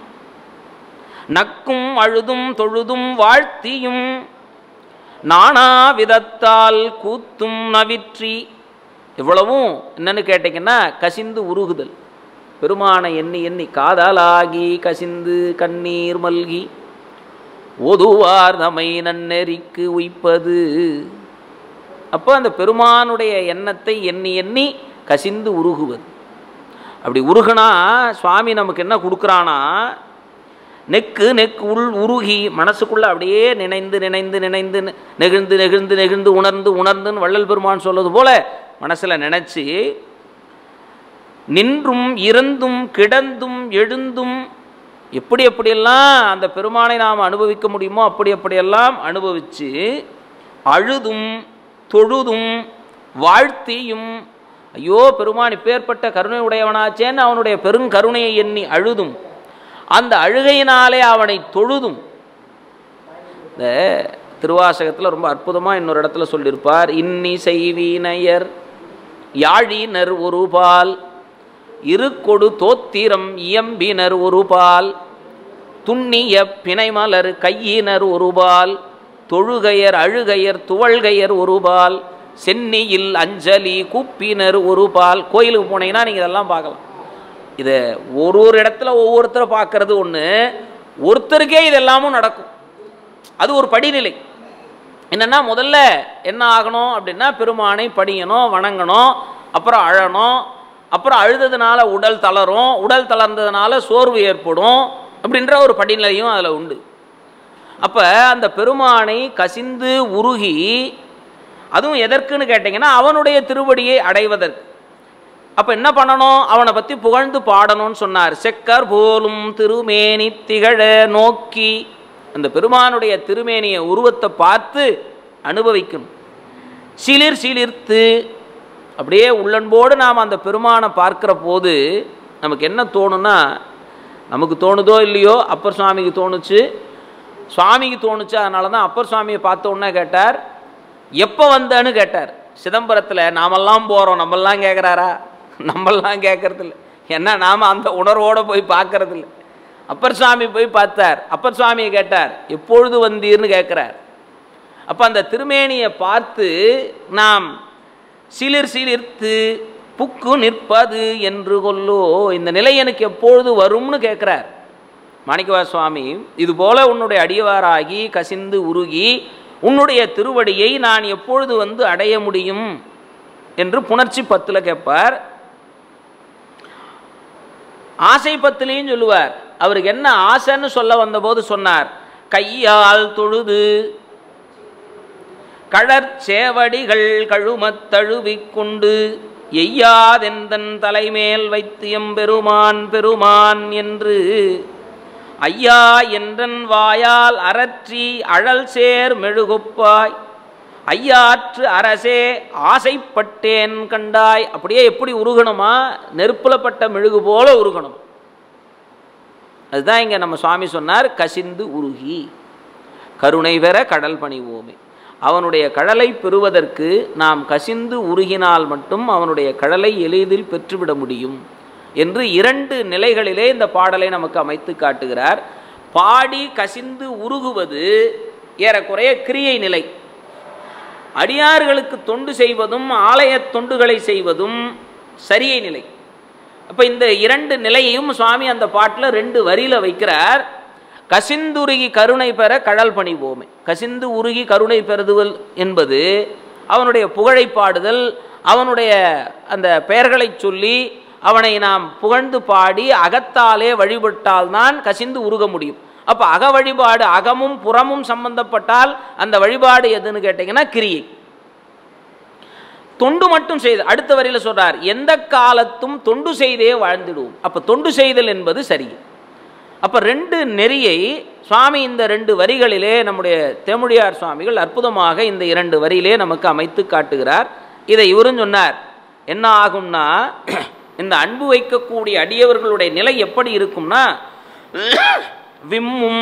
நக்கும் அழுதும் தொழுதும் வாழ்த்தியும் நானா விதத்தால் கூத்தும் நவிற்றி இவ்வளவும் என்னன்னு கேட்டிங்கன்னா கசிந்து உருகுதல் பெருமானை எண்ணி எண்ணி காதலாகி கசிந்து கண்ணீர் மல்கி ஒதுவார் தமை நன்னெறிக்கு உய்ப்பது அப்போ அந்த பெருமானுடைய எண்ணத்தை எண்ணி எண்ணி கசிந்து உருகுவது அப்படி உருகுனா சுவாமி நமக்கு என்ன கொடுக்குறானா நெக்கு நெக்கு உள் உருகி மனசுக்குள்ளே அப்படியே நினைந்து நினைந்து நினைந்து நெகிழ்ந்து நெகிழ்ந்து நெகிழ்ந்து உணர்ந்து உணர்ந்துன்னு வள்ளல் பெருமான் சொல்வது போல மனசில் நினச்சி நின்றும் இறந்தும் கிடந்தும் எழுந்தும் எப்படி எப்படியெல்லாம் அந்த பெருமானை நாம் அனுபவிக்க முடியுமோ அப்படி அப்படியெல்லாம் அனுபவித்து அழுதும் தொழுதும் வாழ்த்தியும் ஐயோ பெருமான் இப்பேற்பட்ட கருணை உடையவனாச்சேன்னு அவனுடைய பெருங்கருணையை எண்ணி அழுதும் அந்த அழுகையினாலே அவனை தொழுதும் இந்த திருவாசகத்தில் ரொம்ப அற்புதமாக இன்னொரு இடத்துல சொல்லியிருப்பார் இன்னி செய்வீனையர் யாழினர் ஒரு பால் இருக்கொடு தோத்திரம் இயம்பினர் ஒரு பால் துண்ணிய பிணைமலர் கையினர் ஒரு பால் தொழுகையர் அழுகையர் துவள்கையர் ஒரு பால் சென்னியில் அஞ்சலி கூப்பினர் ஒரு பால் கோயிலுக்கு போனீங்கன்னா நீங்கள் இதெல்லாம் பார்க்கலாம் இதை ஒரு ஒரு இடத்துல ஒவ்வொருத்தரை பார்க்கறது ஒன்று ஒருத்தருக்கே இதெல்லாமும் நடக்கும் அது ஒரு படிநிலை என்னென்னா முதல்ல என்ன ஆகணும் அப்படின்னா பெருமானை படியணும் வணங்கணும் அப்புறம் அழணும் அப்புறம் அழுததுனால உடல் தளரும் உடல் தளர்ந்ததுனால சோர்வு ஏற்படும் அப்படின்ற ஒரு படிநிலையும் அதில் உண்டு அப்போ அந்த பெருமானை கசிந்து உருகி அதுவும் எதற்குன்னு கேட்டிங்கன்னா அவனுடைய திருவடியை அடைவதற்கு அப்போ என்ன பண்ணணும் அவனை பற்றி புகழ்ந்து பாடணும்னு சொன்னார் செக்கர் போலும் திருமேனி திகழ நோக்கி அந்த பெருமானுடைய திருமேனிய உருவத்தை பார்த்து அனுபவிக்கணும் சிலிர் சிலிர்த்து அப்படியே உள்ளன்போடு நாம் அந்த பெருமானை பார்க்குற போது நமக்கு என்ன தோணுன்னா நமக்கு தோணுதோ இல்லையோ அப்பர் சுவாமிக்கு தோணுச்சு சுவாமிக்கு தோணுச்சு அதனால தான் அப்பர் சுவாமியை பார்த்த உடனே கேட்டார் எப்போ வந்தேன்னு கேட்டார் சிதம்பரத்தில் நாமெல்லாம் போகிறோம் நம்மெல்லாம் கேட்குறாரா நம்மெல்லாம் கேட்கறதில்ல ஏன்னா நாம் அந்த உணர்வோடு போய் பார்க்கறதில்ல அப்பர் சுவாமி போய் பார்த்தார் அப்பர் சுவாமியை கேட்டார் எப்பொழுது வந்தீர்னு கேட்குறார் அப்போ அந்த திருமேனியை பார்த்து நாம் சிலிர் சிலிர்த்து புக்கு நிற்பது என்று கொல்லோ இந்த நிலை எனக்கு எப்பொழுது வரும்னு கேட்குறார் மாணிக்கவா சுவாமி இதுபோல உன்னுடைய அடியவாராகி கசிந்து உருகி உன்னுடைய திருவடியை நான் எப்பொழுது வந்து அடைய முடியும் என்று புணர்ச்சி பத்தில் கேட்பார் ஆசை பத்திலையும் சொல்லுவார் அவருக்கு என்ன ஆசைன்னு சொல்ல வந்தபோது சொன்னார் கையால் தொழுது கழற்சேவடிகள் கழுமத் தழுவிக் கொண்டு எய்யாதெந்தன் தலைமேல் வைத்து எம்பெருமான் பெருமான் என்று ஐயா என்றன் வாயால் அரற்றி அழல் சேர் மெழுகுப்பாய் ஐயாற்று அரசே ஆசைப்பட்டேன் கண்டாய் அப்படியே எப்படி உருகணுமா நெருப்புல பட்ட மெழுகு போல உருகணும் அதுதான் இங்க நம்ம சுவாமி சொன்னார் கசிந்து உருகி கருணை பெற கடல் பணிவோமே அவனுடைய கடலை பெறுவதற்கு நாம் கசிந்து உருகினால் மட்டும் அவனுடைய கடலை எளிதில் பெற்றுவிட முடியும் என்று இரண்டு நிலைகளிலே இந்த பாடலை நமக்கு அமைத்து காட்டுகிறார் பாடி கசிந்து உருகுவது ஏறக்குறைய கிரியை நிலை அடியார்களுக்கு தொண்டு செய்வதும் ஆலய தொண்டுகளை செய்வதும் சரியை நிலை அப்போ இந்த இரண்டு நிலையையும் சுவாமி அந்த பாட்டில் ரெண்டு வரியில் வைக்கிறார் கசிந்துருகி கருணை பெற கடல் பணிவோமே கசிந்து உருகி கருணை பெறுதுவல் என்பது அவனுடைய புகழை பாடுதல் அவனுடைய அந்த பெயர்களை சொல்லி அவனை நாம் புகழ்ந்து பாடி அகத்தாலே வழிபட்டால்தான் கசிந்து உருக முடியும் அப்போ அக வழிபாடு அகமும் புறமும் சம்பந்தப்பட்டால் அந்த வழிபாடு எதுன்னு கேட்டிங்கன்னா கிரியை தொண்டு மட்டும் செய்து அடுத்த வரியில் சொல்றார் எந்த காலத்தும் தொண்டு செய்தே வாழ்ந்திடுவோம் அப்போ தொண்டு செய்தல் என்பது சரி அப்போ ரெண்டு நெறியை சுவாமி இந்த ரெண்டு வரிகளிலே நம்முடைய தேமுடியார் சுவாமிகள் அற்புதமாக இந்த இரண்டு வரியிலே நமக்கு அமைத்து காட்டுகிறார் இதை இவரும் சொன்னார் என்ன ஆகும்னா இந்த அன்பு வைக்கக்கூடிய அடியவர்களுடைய நிலை எப்படி இருக்கும்னா விம்மும்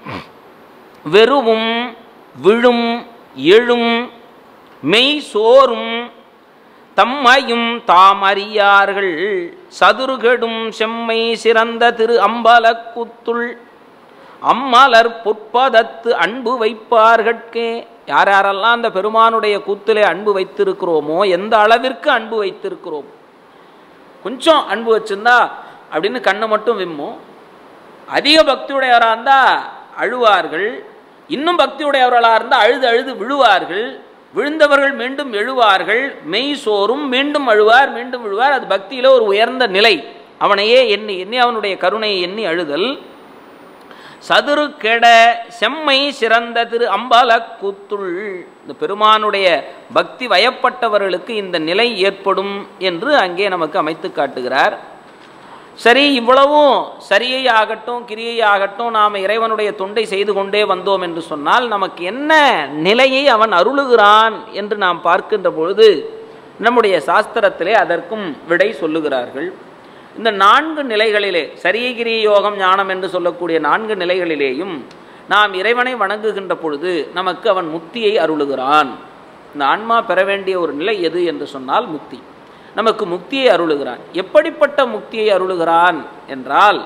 வெறுவும் விழும் எழும் மெய் சோறும் தம்மையும் தாம் அறியார்கள் சதுருகெடும் செம்மை சிறந்த திரு அம்பலக்குத்துள் அம்மலர் பொற்பதத்து அன்பு வைப்பார்கட்கே யார் யாரெல்லாம் அந்த பெருமானுடைய கூத்திலே அன்பு வைத்திருக்கிறோமோ எந்த அளவிற்கு அன்பு வைத்திருக்கிறோம் கொஞ்சம் அன்பு வச்சிருந்தா அப்படின்னு கண்ணை மட்டும் விம்மும் அதிக பக்தியுடையவராக இருந்தால் அழுவார்கள் இன்னும் பக்தியுடையவர்களாக இருந்தால் அழுது அழுது விழுவார்கள் விழுந்தவர்கள் மீண்டும் எழுவார்கள் மெய் சோறும் மீண்டும் அழுவார் மீண்டும் விழுவார் அது பக்தியில் ஒரு உயர்ந்த நிலை அவனையே எண்ணி எண்ணி அவனுடைய கருணையை எண்ணி அழுதல் சதுரு கெட செம்மை சிறந்த திரு அம்பல கூத்துள் இந்த பெருமானுடைய பக்தி வயப்பட்டவர்களுக்கு இந்த நிலை ஏற்படும் என்று அங்கே நமக்கு அமைத்து காட்டுகிறார் சரி இவ்வளவும் சரியை ஆகட்டும் கிரியை ஆகட்டும் நாம் இறைவனுடைய தொண்டை செய்து கொண்டே வந்தோம் என்று சொன்னால் நமக்கு என்ன நிலையை அவன் அருளுகிறான் என்று நாம் பார்க்கின்ற பொழுது நம்முடைய சாஸ்திரத்திலே அதற்கும் விடை சொல்லுகிறார்கள் இந்த நான்கு நிலைகளிலே சரியை கிரிய யோகம் ஞானம் என்று சொல்லக்கூடிய நான்கு நிலைகளிலேயும் நாம் இறைவனை வணங்குகின்ற பொழுது நமக்கு அவன் முக்தியை அருளுகிறான் இந்த ஆன்மா பெற வேண்டிய ஒரு நிலை எது என்று சொன்னால் முக்தி நமக்கு முக்தியை அருளுகிறான் எப்படிப்பட்ட முக்தியை அருளுகிறான் என்றால்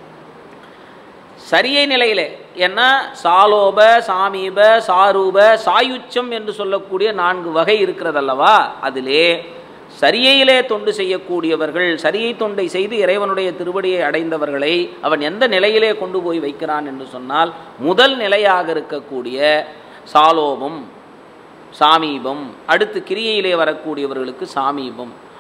சரியை நிலையிலே ஏன்னா சாலோப சாமீப சாரூப சாயுச்சம் என்று சொல்லக்கூடிய நான்கு வகை இருக்கிறதல்லவா அதிலே சரியையிலே தொண்டு செய்யக்கூடியவர்கள் சரியை தொண்டை செய்து இறைவனுடைய திருவடியை அடைந்தவர்களை அவன் எந்த நிலையிலே கொண்டு போய் வைக்கிறான் என்று சொன்னால் முதல் நிலையாக இருக்கக்கூடிய சாலோபம் சாமீபம் அடுத்து கிரியையிலே வரக்கூடியவர்களுக்கு சாமீபம்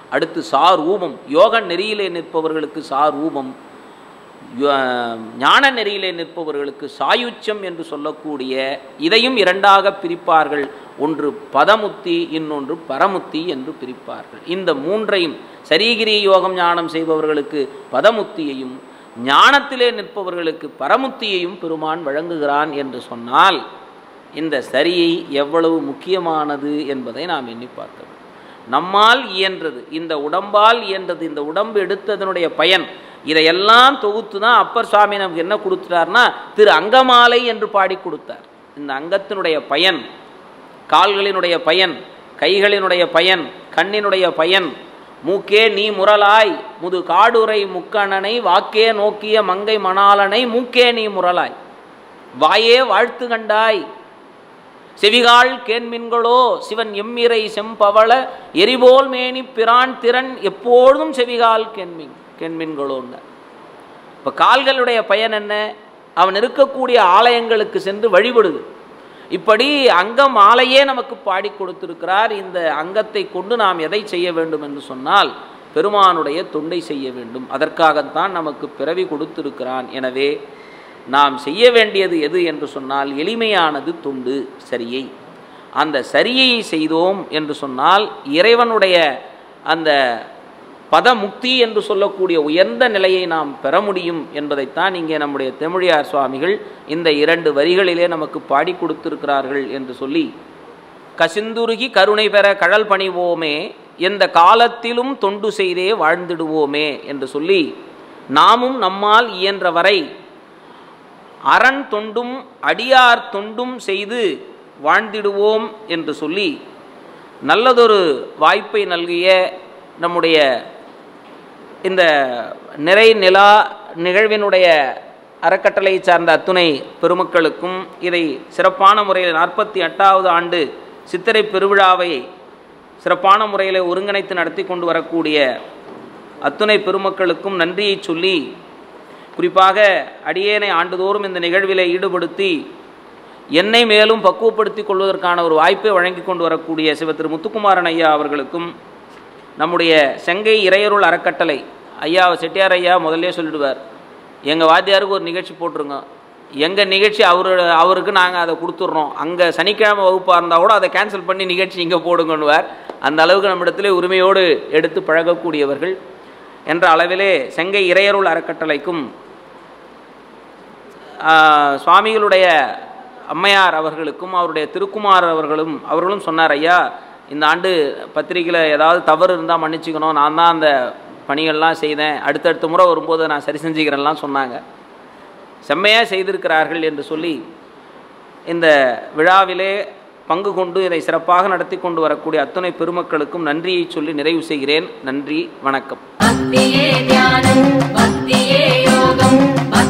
அடுத்து சாரூபம் யோக நெறியிலே நிற்பவர்களுக்கு சாரூபம் யோ- ஞான நெறியிலே நிற்பவர்களுக்கு சாயுச்சம் என்று சொல்லக்கூடிய இதையும் இரண்டாக பிரிப்பார்கள் ஒன்று பதமுத்தி இன்னொன்று பரமுத்தி என்று பிரிப்பார்கள் இந்த மூன்றையும் சரீகிரி யோகம் ஞானம் செய்பவர்களுக்கு பதமுத்தியையும் ஞானத்திலே நிற்பவர்களுக்கு பரமுத்தியையும் பெருமான் வழங்குகிறான் என்று சொன்னால் இந்த சரியை எவ்வளவு முக்கியமானது என்பதை நாம் எண்ணி பார்க்க வேண்டும் நம்மால் இயன்றது இந்த உடம்பால் இயன்றது இந்த உடம்பு எடுத்ததனுடைய பயன் இதையெல்லாம் தொகுத்து தான் அப்பர் சுவாமி நமக்கு என்ன கொடுத்துட்டார்னா திரு அங்கமாலை என்று பாடி கொடுத்தார் இந்த அங்கத்தினுடைய பயன் கால்களினுடைய பயன் கைகளினுடைய பயன் கண்ணினுடைய பயன் மூக்கே நீ முரலாய் முது காடுரை முக்கணனை வாக்கே நோக்கிய மங்கை மணாளனை மூக்கே நீ முரலாய் வாயே வாழ்த்து கண்டாய் செவிகால் கேண்மின்களோ சிவன் எம்மிரை செம்பவள எரிபோல் மேனி பிரான் திறன் எப்பொழுதும் செவிகால் கேண்மின் கேண்மின்களோங்க இப்போ கால்களுடைய பயன் என்ன அவன் இருக்கக்கூடிய ஆலயங்களுக்கு சென்று வழிபடுது இப்படி அங்கம் ஆலையே நமக்கு பாடி கொடுத்திருக்கிறார் இந்த அங்கத்தை கொண்டு நாம் எதை செய்ய வேண்டும் என்று சொன்னால் பெருமானுடைய தொண்டை செய்ய வேண்டும் அதற்காகத்தான் நமக்கு பிறவி கொடுத்திருக்கிறான் எனவே நாம் செய்ய வேண்டியது எது என்று சொன்னால் எளிமையானது தொண்டு சரியை அந்த சரியை செய்தோம் என்று சொன்னால் இறைவனுடைய அந்த பதமுக்தி என்று சொல்லக்கூடிய உயர்ந்த நிலையை நாம் பெற முடியும் என்பதைத்தான் இங்கே நம்முடைய தெமிழியார் சுவாமிகள் இந்த இரண்டு வரிகளிலே நமக்கு பாடி கொடுத்திருக்கிறார்கள் என்று சொல்லி கசிந்துருகி கருணை பெற கழல் பணிவோமே எந்த காலத்திலும் தொண்டு செய்தே வாழ்ந்திடுவோமே என்று சொல்லி நாமும் நம்மால் இயன்ற வரை அரண் தொண்டும் அடியார் தொண்டும் செய்து வாழ்ந்திடுவோம் என்று சொல்லி நல்லதொரு வாய்ப்பை நல்கிய நம்முடைய இந்த நிறை நிலா நிகழ்வினுடைய அறக்கட்டளை சார்ந்த அத்துணை பெருமக்களுக்கும் இதை சிறப்பான முறையில் நாற்பத்தி எட்டாவது ஆண்டு சித்திரை பெருவிழாவை சிறப்பான முறையில் ஒருங்கிணைத்து நடத்தி கொண்டு வரக்கூடிய அத்துணை பெருமக்களுக்கும் நன்றியை சொல்லி குறிப்பாக அடியேனை ஆண்டுதோறும் இந்த நிகழ்விலே ஈடுபடுத்தி என்னை மேலும் பக்குவப்படுத்திக் கொள்வதற்கான ஒரு வாய்ப்பை வழங்கி கொண்டு வரக்கூடிய சிவ திரு முத்துக்குமாரன் ஐயா அவர்களுக்கும் நம்முடைய செங்கை இறையருள் அறக்கட்டளை ஐயா செட்டியார் ஐயா முதல்ல சொல்லிடுவார் எங்கள் வாத்தியாருக்கு ஒரு நிகழ்ச்சி போட்டுருங்க எங்கள் நிகழ்ச்சி அவரு அவருக்கு நாங்கள் அதை கொடுத்துட்றோம் அங்கே சனிக்கிழமை வகுப்பாக இருந்தால் கூட அதை கேன்சல் பண்ணி நிகழ்ச்சி இங்கே போடுங்கன்னுவார் அந்த அளவுக்கு நம்மிடத்திலே உரிமையோடு எடுத்து பழகக்கூடியவர்கள் என்ற அளவிலே செங்கை இறையருள் அறக்கட்டளைக்கும் ஆஹ், சுவாமிகளுடைய அம்மையார் அவர்களுக்கும் அவருடைய திருக்குமார் அவர்களும் அவர்களும் சொன்னார் ஐயா இந்த ஆண்டு பத்திரிக்கையில் ஏதாவது தவறு இருந்தால் மன்னிச்சுக்கணும் நான் தான் அந்த பணிகள்லாம் செய்தேன் அடுத்தடுத்த முறை வரும்போது நான் சரி செஞ்சுக்கிறேன்லாம் சொன்னாங்க செம்மையாக செய்திருக்கிறார்கள் என்று சொல்லி இந்த விழாவிலே பங்கு கொண்டு இதை சிறப்பாக நடத்தி கொண்டு வரக்கூடிய அத்துணை பெருமக்களுக்கும் நன்றியை சொல்லி நிறைவு செய்கிறேன் நன்றி வணக்கம் பக்தியே தியானம் பக்தியே யோகம் பக்தி